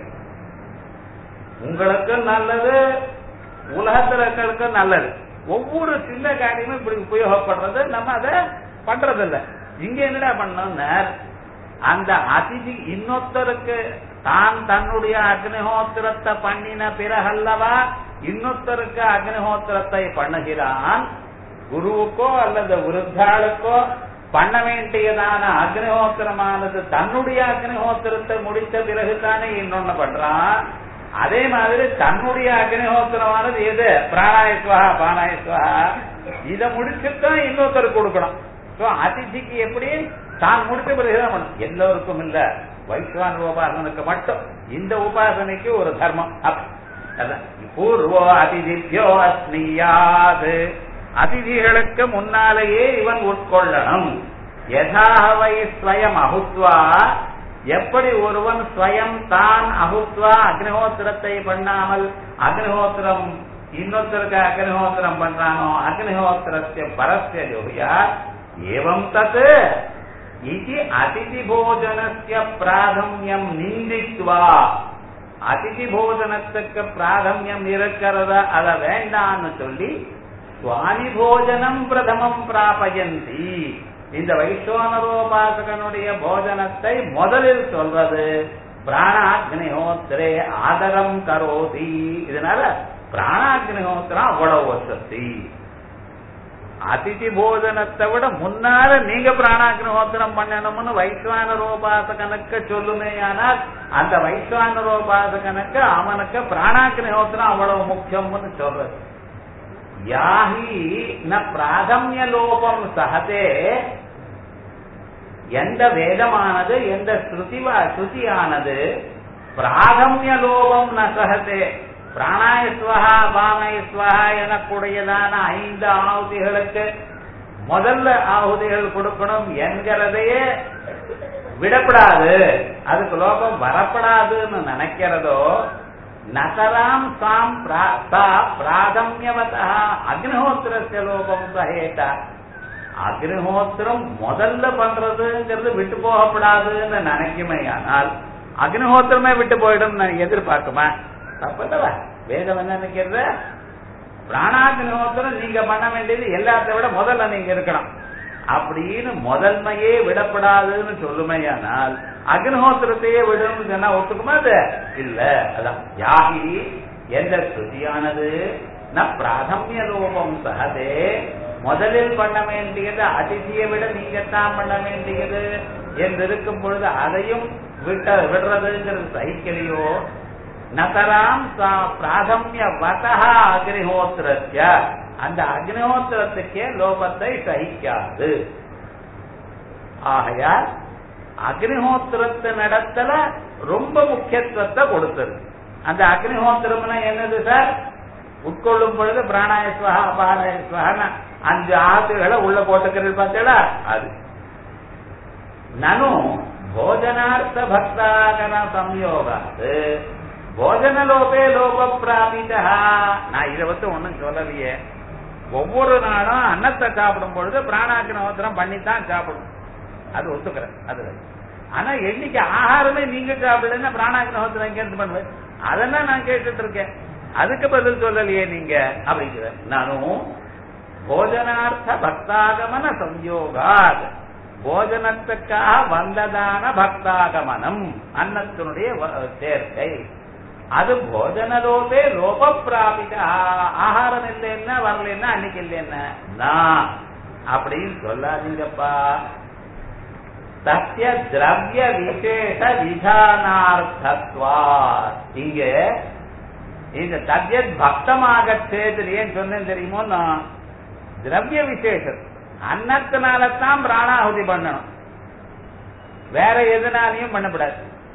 உங்களுக்கும் நல்லது உலகத்தில் இருக்கிறதுக்கும் நல்லது ஒவ்வொரு சின்ன காரியமும் இப்படி உபயோகப்படுறது நம்ம அதை பண்றது இல்ல இங்க என்னடா பண்ணோம்னா அந்த அதிதி இன்னொருத்தருக்கு தான் தன்னுடைய அக்னிஹோத்திரத்தை பண்ணின பிறகல்லவா இன்னொருத்தருக்கு அக்னிஹோத்திரத்தை பண்ணுகிறான் குருவுக்கோ அல்லது விருத்தாளுக்கோ பண்ண வேண்டியதான அக்னிஹோத்திரமானது தன்னுடைய அக்னிஹோத்திரத்தை முடித்த பிறகுதானே இன்னொன்னு பண்றான் அதே மாதிரி தன்னுடைய அக்னிஹோத்திரமானது எது பிராணாயஸ்வா பானாயஸ்வா இதை முடிச்சுதான் இன்னொருத்தருக்கு கொடுக்கணும் சோ அதிதிக்கு எப்படி தான் முடிச்ச பிறகுதான் பண்ணணும். எல்லோருக்கும் இல்ல வைஸ்வான உபாசனுக்கு மட்டும் இந்த உபாசனைக்கு ஒரு தர்மம் அப். அதான். பூர்வோ அதிதித்யோ அஸ்னியாது அதிதிகளுக்கு முன்னாலேயே இவன் உட்கொள்ளணும் யதாவை ஸ்வயம் அகுத்வா எப்படி ஒருவன் ஸ்வயம் தான் அகுத்வா அக்னிஹோத்திரத்தை பண்ணாமல் அக்னிஹோத்திரம் இன்னொருத்தருக்கு அக்னிஹோத்திரம் பண்றானோ அக்னிஹோத்திரஸ்ய பரஸ்ய யோகியா ஏவம் தத்து இது அதிதி போஜனஸ்ய பிராதமியம் நிந்தித்வா அதிதி போஜனத்துக்கு பிராதமியம் இருக்கிறத அத வேண்டான்னு சொல்லி சுவாமி போஜனம் பிரதமம் பிராபயந்தி இந்த வைஸ்வனரோபாசகனுடைய போஜனத்தை முதலில் சொல்றது பிராணாக்னிஹோத்திரே ஆதரம் கரோதி இதனால பிராணாக்னிஹோத்திரம் அவ்வளவு வசதி அதிதி போஜனத்தை விட முன்னால நீங்க பிராணாக்னிஹோத்திரம் பண்ணணும்னு வைஸ்வானரோபாசகனுக்கு சொல்லுமே ஆனால் அந்த வைஸ்வானரோபாசகனுக்கு அவனுக்கு பிராணாக்னிஹோத்திரம் அவ்வளவு முக்கியம்னு சொல்றது யாஹி ந பிராதமிய லோபம் சகதே எந்த வேதமானது எந்த ஸ்ருதிவா ஸ்ருதியானது பிராதமிய லோபம் ந சகதே பிராணாயஸ்வகா பாமயஸ்வகா எனக்கூடியதான ஐந்து ஆகுதிகளுக்கு முதல்ல ஆகுதிகள் கொடுக்கணும் என்கிறதையே விடப்படாது அதுக்கு லோகம் வரப்படாதுன்னு நினைக்கிறதோ நகராம் சாம் சா பிராதமியவதா அக்னிஹோத்திரஸ்ய லோகம் சகேட்டா அக்னிஹோத்திரம் முதல்ல பண்றதுங்கிறது விட்டு போகப்படாதுன்னு நினைக்குமே ஆனால் அக்னிஹோத்திரமே விட்டு போயிடும் நான் எதிர்பார்க்குமா தப்பல்லவா வேதம் என்ன நினைக்கிறது பிராணாக்னிஹோத்திரம் நீங்க பண்ண வேண்டியது எல்லாத்த விட முதல்ல நீங்க இருக்கணும் அப்படின்னு முதன்மையே விடப்படாதுன்னு சொல்லுமையானால் அக்னிஹோத்திரத்தையே விடணும்னு சொன்னா ஒத்துக்குமா அது இல்ல அதான் யாகி எந்த ஸ்ருதியானது ந பிராதமிய லோபம் சகதே முதலில் பண்ண வேண்டியது அதிதியை விட நீங்கத்தான் பண்ண வேண்டியது என்று இருக்கும் பொழுது அதையும் விட்ட விடுறதுங்கிறது சகிக்கலையோ நகராம் பிராதமிய வதா அக்னிஹோத்திரத்திய அந்த அக்னிஹோத்திரத்துக்கே லோபத்தை சகிக்காது ஆகையால் அக்னிஹோத்திரத்து நடத்தல ரொம்ப முக்கியத்துவத்தை கொடுத்தது அந்த அக்னிஹோத்திரம்னா என்னது சார் உட்கொள்ளும் பொழுது பிராணாயஸ்வகா அபாராயஸ்வகா அஞ்சு ஆத்துகளை உள்ள போட்டுக்கிறது பார்த்தீங்களா அது நனு போஜனார்த்த பக்தாகன சம்யோகாது போஜனலோபே லோப பிராபிதா நான் இதை வந்து ஒண்ணும் சொல்லலையே ஒவ்வொரு நாளும் அன்னத்தை சாப்பிடும் பொழுது பிராணாக்கினோத்திரம் பண்ணித்தான் சாப்பிடும் அது ஒத்துக்கிறேன் அது ஆனா என்னைக்கு ஆகாரமே நீங்க சாப்பிடலன்னா பிராணாக்கினோத்திரம் எங்க இருந்து பண்ணுவேன் அதெல்லாம் நான் கேட்டுட்டு இருக்கேன் அதுக்கு பதில் சொல்லலையே நீங்க அப்படிங்கிற நானும் போஜனார்த்த பக்தாகமன சம்யோகாத் போஜனத்துக்காக வந்ததான பக்தாகமனம் அன்னத்தினுடைய சேர்க்கை அது போஜனலோபே லோப பிராபித ஆகாரம் இல்லைன்னா வரலன்னா அன்னைக்கு இல்லைன்னா அப்படின்னு சொல்லாதீங்கப்பா சத்திய திரவிய விசேஷ விதானார்த்தத்வா இங்க இந்த தத்யத் பக்தமாக சேதுரியேன்னு சொன்னேன் தெரியுமோ நான் திரவிய விசேஷம் அன்னத்தினால தான் பிராணாகுதி பண்ணணும் வேற எதுனாலையும் பண்ணக்கூடாது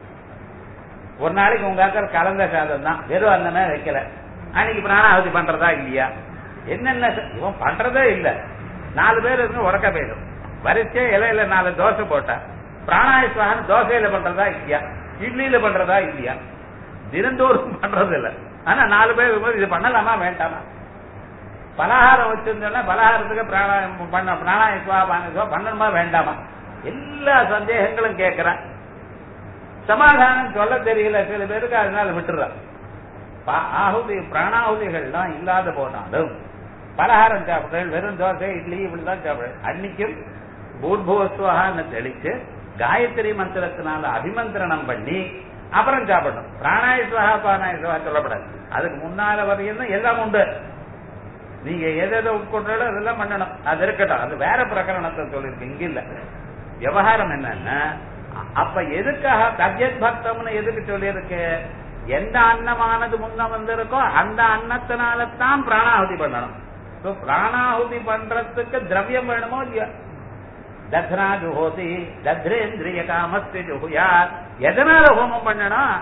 ஒரு நாளைக்கு உங்க அக்கா கலந்த சாதம் தான் வெறும் அன்னமே வைக்கல அன்னைக்கு பிராணாகுதி பண்றதா இல்லையா என்னென்ன இவன் பண்றதே இல்ல நாலு பேர் இருந்து உறக்க போயிடும் வரிசையா இலையில நாலு தோசை போட்டா பிராணாயஸ்வாகன் தோசையில பண்றதா இல்லையா இட்லியில பண்றதா இல்லையா தினந்தோறும் பண்றது இல்ல ஆனா நாலு பேர் இருக்கும்போது இது பண்ணலாமா வேண்டாமா பலகாரம் வச்சிருந்தோம்னா பலகாரத்துக்கு பிராணாயம் பண்ண பிராணாயஸ்வா பானஸ்வா பண்ணணுமா வேண்டாமா எல்லா சந்தேகங்களும் கேட்கிறேன் சமாதானம் சொல்ல தெரியல சில பேருக்கு அதனால விட்டுறான் ஆகுதி பிராணாகுதிகள்லாம் இல்லாத போனாலும் பலகாரம் சாப்பிடுறேன் வெறும் தோசை இட்லி இப்படிதான் சாப்பிடுறேன் அன்னைக்கும் பூர்புவஸ்வகான்னு தெளிச்சு காயத்ரி மந்திரத்தினால அபிமந்திரணம் பண்ணி அப்புறம் சாப்பிடணும் பிராணாயஸ்வகா பானாயஸ்வகா சொல்லப்படாது அதுக்கு முன்னால வரையும் எல்லாம் உண்டு நீங்க எதை எதை உட்கொண்டாலும் அதெல்லாம் பண்ணணும் அது இருக்கட்டும் அது வேற பிரகரணத்தை சொல்லிருக்கு இங்க இல்ல விவகாரம் என்னன்னா அப்ப எதுக்காக தத்யத் பக்தம்னு எதுக்கு சொல்லியிருக்கு எந்த அன்னமானது முன்ன வந்திருக்கோ அந்த அன்னத்தினால தான் பிராணாಹುತಿ பண்ணணும் பிராணாಹುತಿ பண்றதுக்கு திரவியம் வேணுமோ இல்லையா தத்ரா ஜுஹோதி தத்ரேந்திரிய காமஸ்தி ஜுஹுயார் எதனால ஹோமம் பண்ணணும்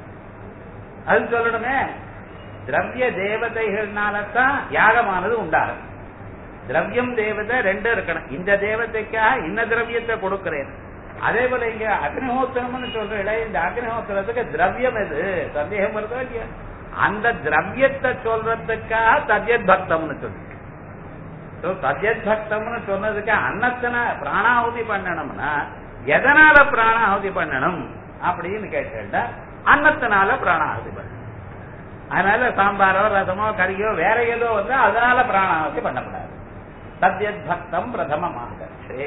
அது சொல்லணுமே திரவிய தேவதைகள்னாலதான் யாகமானது உண்டாகும் திரவியம் தேவதை ரெண்டு இருக்கணும் இந்த தேவதைக்காக இந்த திரவியத்தை கொடுக்கிறேன் அதே போல இங்க அக்னிஹோத்திரம்னு சொல்ற இந்த அக்னிஹோத்திரத்துக்கு திரவியம் எது சந்தேகம் வருதோ இல்லையா அந்த திரவியத்தை சொல்றதுக்காக தத்யத் பக்தம்னு சொல்லு சத்யத் பக்தம்னு சொன்னதுக்கு அன்னத்தன பிராணாಹುತಿ பண்ணணும்னா எதனால பிராணாಹುತಿ பண்ணணும் அப்படின்னு கேட்டா அன்னத்தினால பிராணாಹುತಿ பண்ணணும் அதனால சாம்பாரோ ரசமோ கறியோ வேற ஏதோ வந்து அதனால பிராணாಹುತಿ பண்ணக்கூடாது சத்யத் பக்தம் பிரதமமாக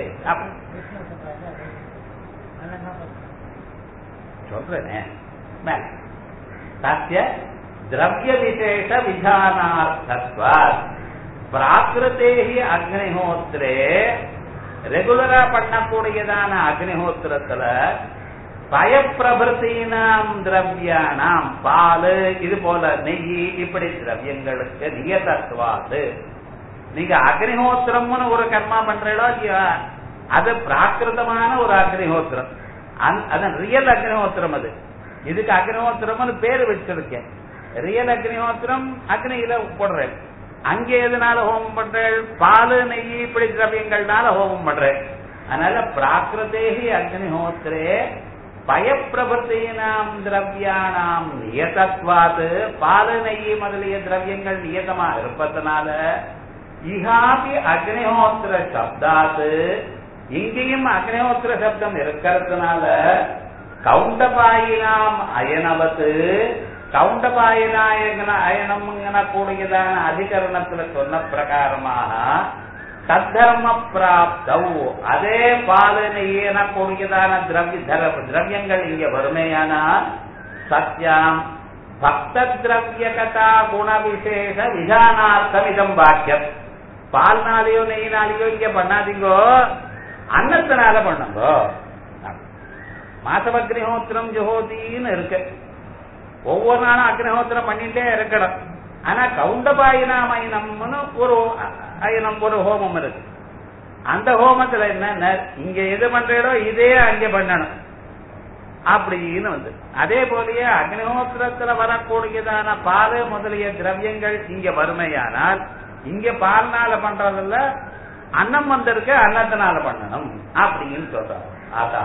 சொல்றேனே மேல சத்திய திரவிய விசேஷ விதானார்த்தத்வாத் பிராகிருத்தேகி அக்னிஹோத்திரே ரெகுலரா பண்ணக்கூடியதான அக்னிஹோத்திரத்துல பயப்பிரபൃத்தீனாம் திரவியானாம் பால் இது போல நெய் இப்படி திரவியங்களுக்கு நியதத்துவாது நீங்க அக்னிஹோத்திரம்னு ஒரு கர்மா பண்றீங்களோ இல்லையா அது பிராகிருதமான ஒரு அக்னிஹோத்திரம் அதன் ரியல் அக்னிஹோத்திரம் அது இதுக்கு அக்னிஹோத்திரம்னு பேரு வச்சிருக்கேன் ரியல் அக்னிஹோத்திரம் அக்னியில போடுறேன் அங்கே எதனால ஹோமம் பண்றேன் பாலு நெய் இப்படி திரவியங்கள்னால ஹோமம் பண்றேன் அதனால பிராகிருதேகி அக்னிஹோத்திரே பயப்பிரபத்தீனாம் திரவியானாம் நியதத்வாது பாலு நெய் முதலிய திரவியங்கள் நியதமா இருப்பதனால இகாபி அக்னிஹோத்திர சப்தாத்து இங்கேயும் அக்னிஹோத்திர சப்தம் இருக்கிறதுனால கவுண்டபாயினாம் அயனவத்து கவுண்டபாயினாயன அயனம்ங்கிற கூடியதான அதிகரணத்துல சொன்ன பிரகாரமாக தத்தர்ம பிராப்தவ் அதே பாலனை கூடியதான திரவிய திரவியங்கள் இங்க வறுமையானால் சத்யாம் பக்த திரவிய கதா குண விசேஷ விதானார்த்தம் இதம் வாக்கியம் பால்னாலேயோ நெய்னாலேயோ இங்க பண்ணாதீங்கோ அன்னத்தினால பண்ணுங்க மாசவக்னிஹோத்திரம் ஜுஹோதின்னு இருக்கு ஒவ்வொரு நாளும் அக்னிஹோத்திரம் பண்ணிட்டே இருக்கணும் ஆனா கவுண்டபாயினாமயனம்னு ஒரு அயனம் ஒரு ஹோமம் இருக்கு அந்த ஹோமத்துல என்ன இங்க எது பண்றீங்களோ இதே அங்க பண்ணணும் அப்படின்னு வந்து அதே போலயே அக்னிஹோத்திரத்துல வரக்கூடியதான பால் முதலிய திரவியங்கள் இங்க வறுமையானால் இங்க பால்னால பண்றதில்ல அன்னம் வந்திருக்கு அன்னத்தினால பண்ணணும் அப்படின்னு சொல்றாங்க அதா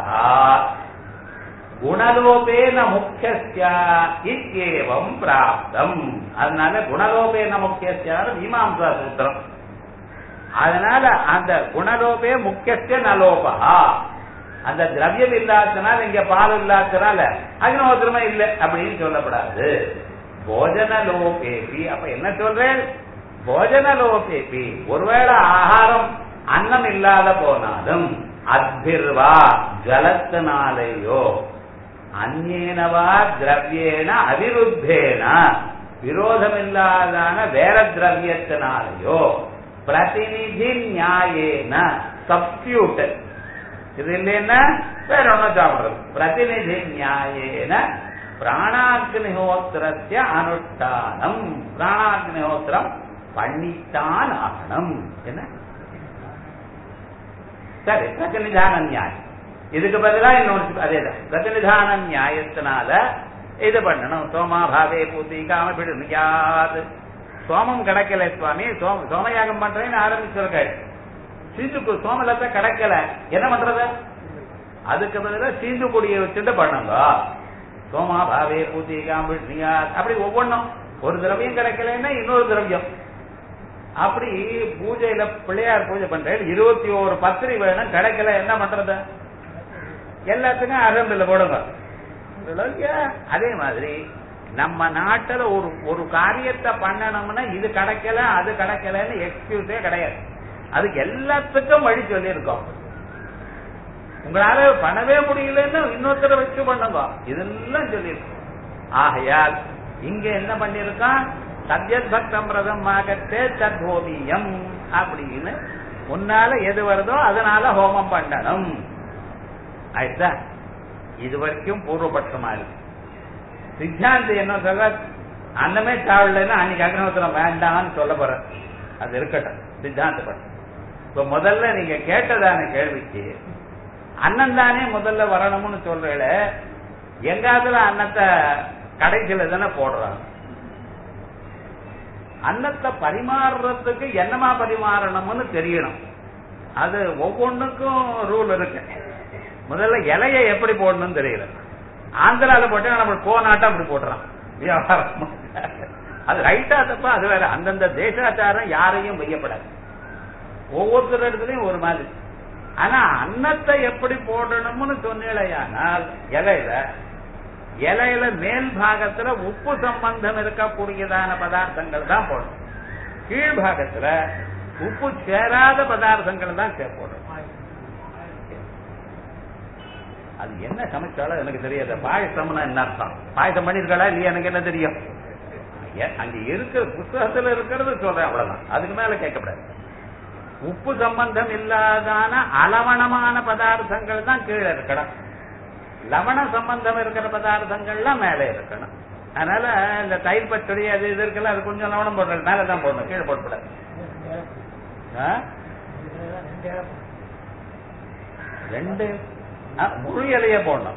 குணலோபேன முக்கியம் பிராப்தம் அதனால குணலோபேன முக்கியம் மீமாம்சா சூத்திரம் அதனால அந்த குணலோபே முக்கிய நலோபா அந்த திரவியம் இல்லாதனால இங்க பால் இல்லாதனால அக்னோத்திரமே இல்லை அப்படின்னு சொல்லப்படாது போஜன லோபேபி அப்ப என்ன சொல்றேன் போஜன லோபேபி ஒருவேளை ஆகாரம் அன்னம் இல்லாத போனாலும் அத்திர்வா ஜலத்தினாலேயோ அந்நேனவா திரவியேன அவிருத்தேன விரோதமில்லாதான வேற திரவியத்தினாலேயோ பிரதிநிதி நியாயேன சப்டியூட் இது இல்லைன்னா வேற ஒன்னும் சாப்பிடுறது பிரதிநிதி நியாயேன பிராணாக்னிஹோத்திரத்திய அனுஷ்டானம் பிராணாக்னிஹோத்திரம் பண்ணித்தான் ஆகணும் என்ன சரி பிரதிநிதான நியாயம் இதுக்கு பதிலா இன்னொன்று அதேதான் பிரதிநிதான நியாயத்தினால இது பண்ணணும் சோமா பாவே பூத்தி காமபிடு நியாது சோமம் கிடைக்கல சுவாமி சோம சோமயாகம் பண்றேன்னு ஆரம்பிச்சிருக்காரு சீந்துக்கு சோமலத்தை கிடைக்கல என்ன பண்றது அதுக்கு பதிலா சீந்து கொடியை வச்சுட்டு பண்ணுங்க சோமா பாவே பூத்தி காமபிடு நியாது அப்படி ஒவ்வொன்றும் ஒரு திரவியம் கிடைக்கலன்னா இன்னொரு திரவியம் அப்படி பூஜையில பிள்ளையார் பூஜை பண்றேன் இருபத்தி ஒரு பத்திரி வேணும் கிடைக்கல என்ன பண்றது எல்லாத்துக்கும் அரம்பில் போடுங்க அதே மாதிரி நம்ம நாட்டுல ஒரு ஒரு காரியத்தை பண்ணணும்னா இது கிடைக்கல அது கிடைக்கலன்னு எக்ஸ்கியூஸே கிடையாது அதுக்கு எல்லாத்துக்கும் வழி சொல்லியிருக்கோம் உங்களால பண்ணவே முடியலன்னு இன்னொருத்தரை வச்சு பண்ணுங்க இதெல்லாம் சொல்லியிருக்கோம் ஆகையால் இங்க என்ன பண்ணிருக்கான் சத்யத் பக்தம் பிரதமாகத்தே தத்ஹோமியம் அப்படின்னு உன்னால எது வருதோ அதனால ஹோமம் பண்ணணும் ஆயிடுச்சா இது வரைக்கும் பூர்வபட்சமா இருக்கு சித்தாந்தி என்ன சொல்ற அன்னமே சாப்பிடலன்னா அன்னைக்கு அக்னோத்திரம் வேண்டாம்னு சொல்ல போற அது இருக்கட்டும் சித்தாந்த பட்டம் இப்ப முதல்ல நீங்க கேட்டதான கேள்விக்கு அண்ணன் தானே முதல்ல வரணும்னு சொல்றேல எங்காத்துல அன்னத்தை கடைசியில தானே போடுறாங்க அன்னத்தை பரிமாறுறதுக்கு என்னமா பரிமாறணும்னு தெரியணும் அது ஒவ்வொன்றுக்கும் ரூல் இருக்கு முதல்ல இலைய எப்படி போடணும்னு தெரியல ஆந்திரால போட்டு நம்ம கோநாட்டம் அப்படி போடுறான் வியாபாரம் அது ரைட்டா தப்பா அது வேற அந்தந்த தேசாச்சாரம் யாரையும் வையப்படாது ஒவ்வொருத்தர் இடத்துலயும் ஒரு மாதிரி ஆனா அன்னத்தை எப்படி போடணும்னு சொன்னீழையானால் இலையில இலையில மேல் பாகத்துல உப்பு சம்பந்தம் இருக்கக்கூடியதான பதார்த்தங்கள் தான் போடணும் கீழ் பாகத்துல உப்பு சேராத பதார்த்தங்கள் தான் சே- போடணும் அது என்ன சமைச்சாலும் எனக்கு தெரியாது பாயசம்னா என்ன அர்த்தம் பாயசம் பண்ணிருக்காளா இல்லையா எனக்கு என்ன தெரியும் ஏ- அங்க இருக்கிற புத்தகத்துல இருக்கிறது சொல்றேன் அவ்வளவுதான் அதுக்கு மேல கேட்கக்கூடாது உப்பு சம்பந்தம் இல்லாதான அளவணமான பதார்த்தங்கள் தான் கீழே இருக்கணும் லவண சம்பந்தம் இருக்கிற பதார்த்தங்கள்லாம் மேலே இருக்கணும் அதனால இந்த தயிர் பச்சடி அது இது இருக்குல்ல அது கொஞ்சம் லவணம் போடுறது மேல தான் போடணும் கீழே போடக்கூடாது ஆ? ரெண்டு ஆ, முழு இலைய போடணும்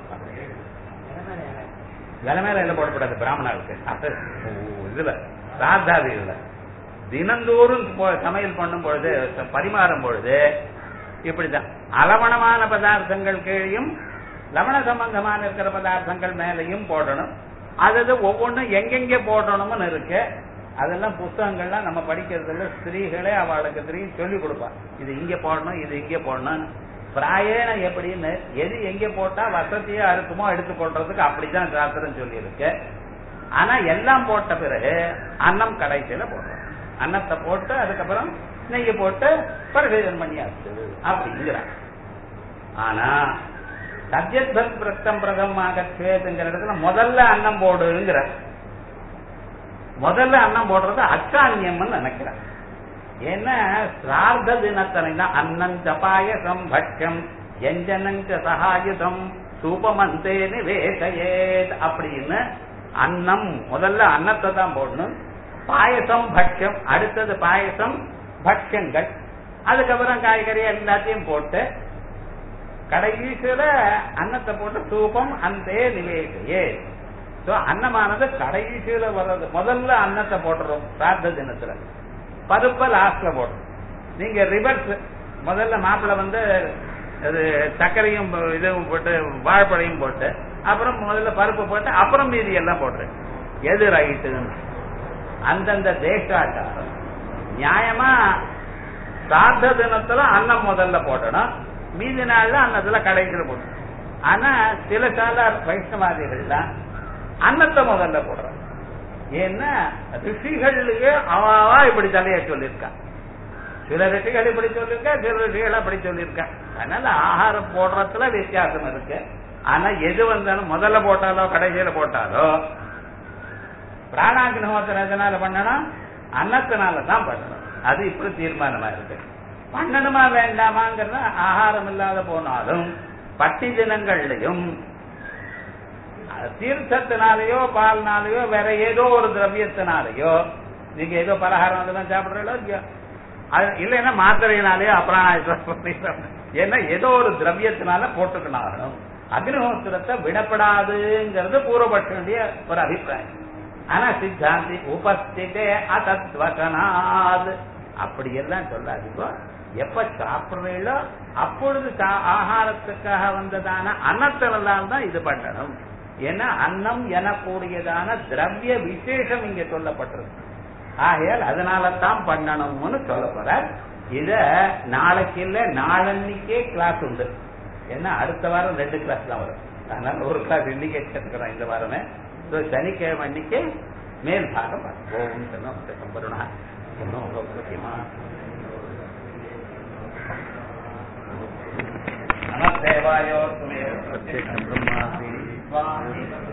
விலை மேல இலை போடக்கூடாது பிராமணர்களுக்கு அது ஓ, இதுல சாதாதிகள்ல தினந்தோறும் போ- சமையல் பண்ணும் பொழுது பரிமாறும் பொழுது இப்படிதான் அளவணமான பதார்த்தங்கள் கீழையும் லவண சம்பந்தமான இருக்கிற பதார்த்தங்கள் மேலையும் போடணும் அது ஒவ்வொன்றும் எங்கெங்க போடணும்னு இருக்கு அதெல்லாம் புத்தகங்கள்லாம் நம்ம படிக்கிறதுல ஸ்திரீகளே அவளுக்கு தெரியும் சொல்லி கொடுப்பா இது இங்க போடணும் இது இங்க போடணும் பிராயண எப்படின்னு எது எங்க போட்டா வசதியா இருக்குமோ எடுத்து போடுறதுக்கு அப்படிதான் சாஸ்திரம் சொல்லி இருக்கு ஆனா எல்லாம் போட்ட பிறகு அன்னம் கடைசியில போடுறோம் அன்னத்தை போட்டு அதுக்கப்புறம் நெய்யை போட்டு பரிசோதனை பண்ணியாச்சு அப்படிங்கிறாங்க ஆனா சத்யத்வத் பிரத்தம் பிரதமாக சேதுங்கிற இடத்துல முதல்ல அன்னம் போடுங்கிற முதல்ல அன்னம் போடுறது அச்சான்யம்னு நினைக்கிறேன் ஏன்னா சிரார்த்த தினத்தனை தான் அன்னம் ஜபாயசம் பட்சம் எஞ்சனஞ்ச சகாயுதம் சூபமந்தே நிவேசயேத் அப்படின்னு அன்னம் முதல்ல அன்னத்தை தான் போடணும் பாயசம் பட்சம் அடுத்தது பாயசம் பட்சங்கள் அதுக்கப்புறம் காய்கறி எல்லாத்தையும் போட்டு கடைசியில அன்னத்தை போட்டு சூபம் அந்தே நிவேசையே சோ அன்னமானது கடைசியில வர்றது முதல்ல அன்னத்தை போட்டுறோம் சார்த்த தினத்துல பருப்ப லாஸ்ட்ல போடுறோம் நீங்க ரிவர்ஸ் முதல்ல மாப்பிள்ள வந்து அது சர்க்கரையும் இதுவும் போட்டு வாழைப்பழையும் போட்டு அப்புறம் முதல்ல பருப்பு போட்டு அப்புறம் மீதி எல்லாம் போடுறேன் எது ரைட்டுன்னு அந்தந்த தேசாச்சாரம் நியாயமா சார்த்த தினத்துல அன்னம் முதல்ல போடணும் மீதி நாள்ல அன்னத்துல கடைசியில போடணும் ஆனா சில சால வைஷ்ணவாதிகள்லாம் அன்னத்தை முதல்ல போடுறாங்க ஏன்னா ரிஷிகள்லயே அவாவா இப்படி தலைய சொல்லியிருக்கா சில ரிஷிகள் இப்படி சொல்லியிருக்கா சில ரிஷிகள் அப்படி இருக்கா அதனால ஆகாரம் போடுறதுல வித்தியாசம் இருக்கு ஆனா எது வந்தாலும் முதல்ல போட்டாலோ கடைசியில போட்டாலோ பிராணாகினோத்திரம் எதனால பண்ணணும் அன்னத்தினால தான் பண்ணணும் அது இப்படி தீர்மானமா இருக்கு பண்ணணுமா வேண்டாமாங்கிறத ஆகாரம் இல்லாத போனாலும் பட்டி தினங்கள்லயும் தீர்த்தத்தினாலேயோ பால்னாலேயோ வேற ஏதோ ஒரு திரவியத்தினாலேயோ நீங்க ஏதோ பலகாரம் அதெல்லாம் சாப்பிடுறீங்களோ இல்லையோ அது இல்லைன்னா மாத்திரையினாலேயோ அப்புறம் ஏன்னா ஏதோ ஒரு திரவியத்தினால போட்டுக்கணும் அக்னிஹோத்திரத்தை விடப்படாதுங்கிறது பூர்வபட்சனுடைய ஒரு அபிப்பிராயம் ஆனா சித்தாந்தி உபஸ்திதே அதத்வகனாத் அப்படி எல்லாம் சொல்லாதீங்க எப்ப சாப்பிடுறீங்களோ அப்பொழுது ஆகாரத்துக்காக வந்ததான அன்னத்தினால்தான் தான் இது பண்ணணும் ஏன்னா அன்னம் எனக்கூடியதான திரவிய விசேஷம் இங்க சொல்லப்பட்டிருக்கு ஆகையால் அதனால தான் பண்ணணும்னு சொல்ல போற இத நாளைக்கு இல்ல நாளன்னைக்கே கிளாஸ் உண்டு ஏன்னா அடுத்த வாரம் ரெண்டு கிளாஸ் தான் வரும் அதனால ஒரு கிளாஸ் இன்னைக்கு சேர்த்துக்கிறோம் இந்த வாரமே சனிக்கிழமை அன்னைக்கு மேல் பாகம் ஓம் சம்பருணா நமஸ்தேவாயோ பிரத்யேகம் பிரம்மாசி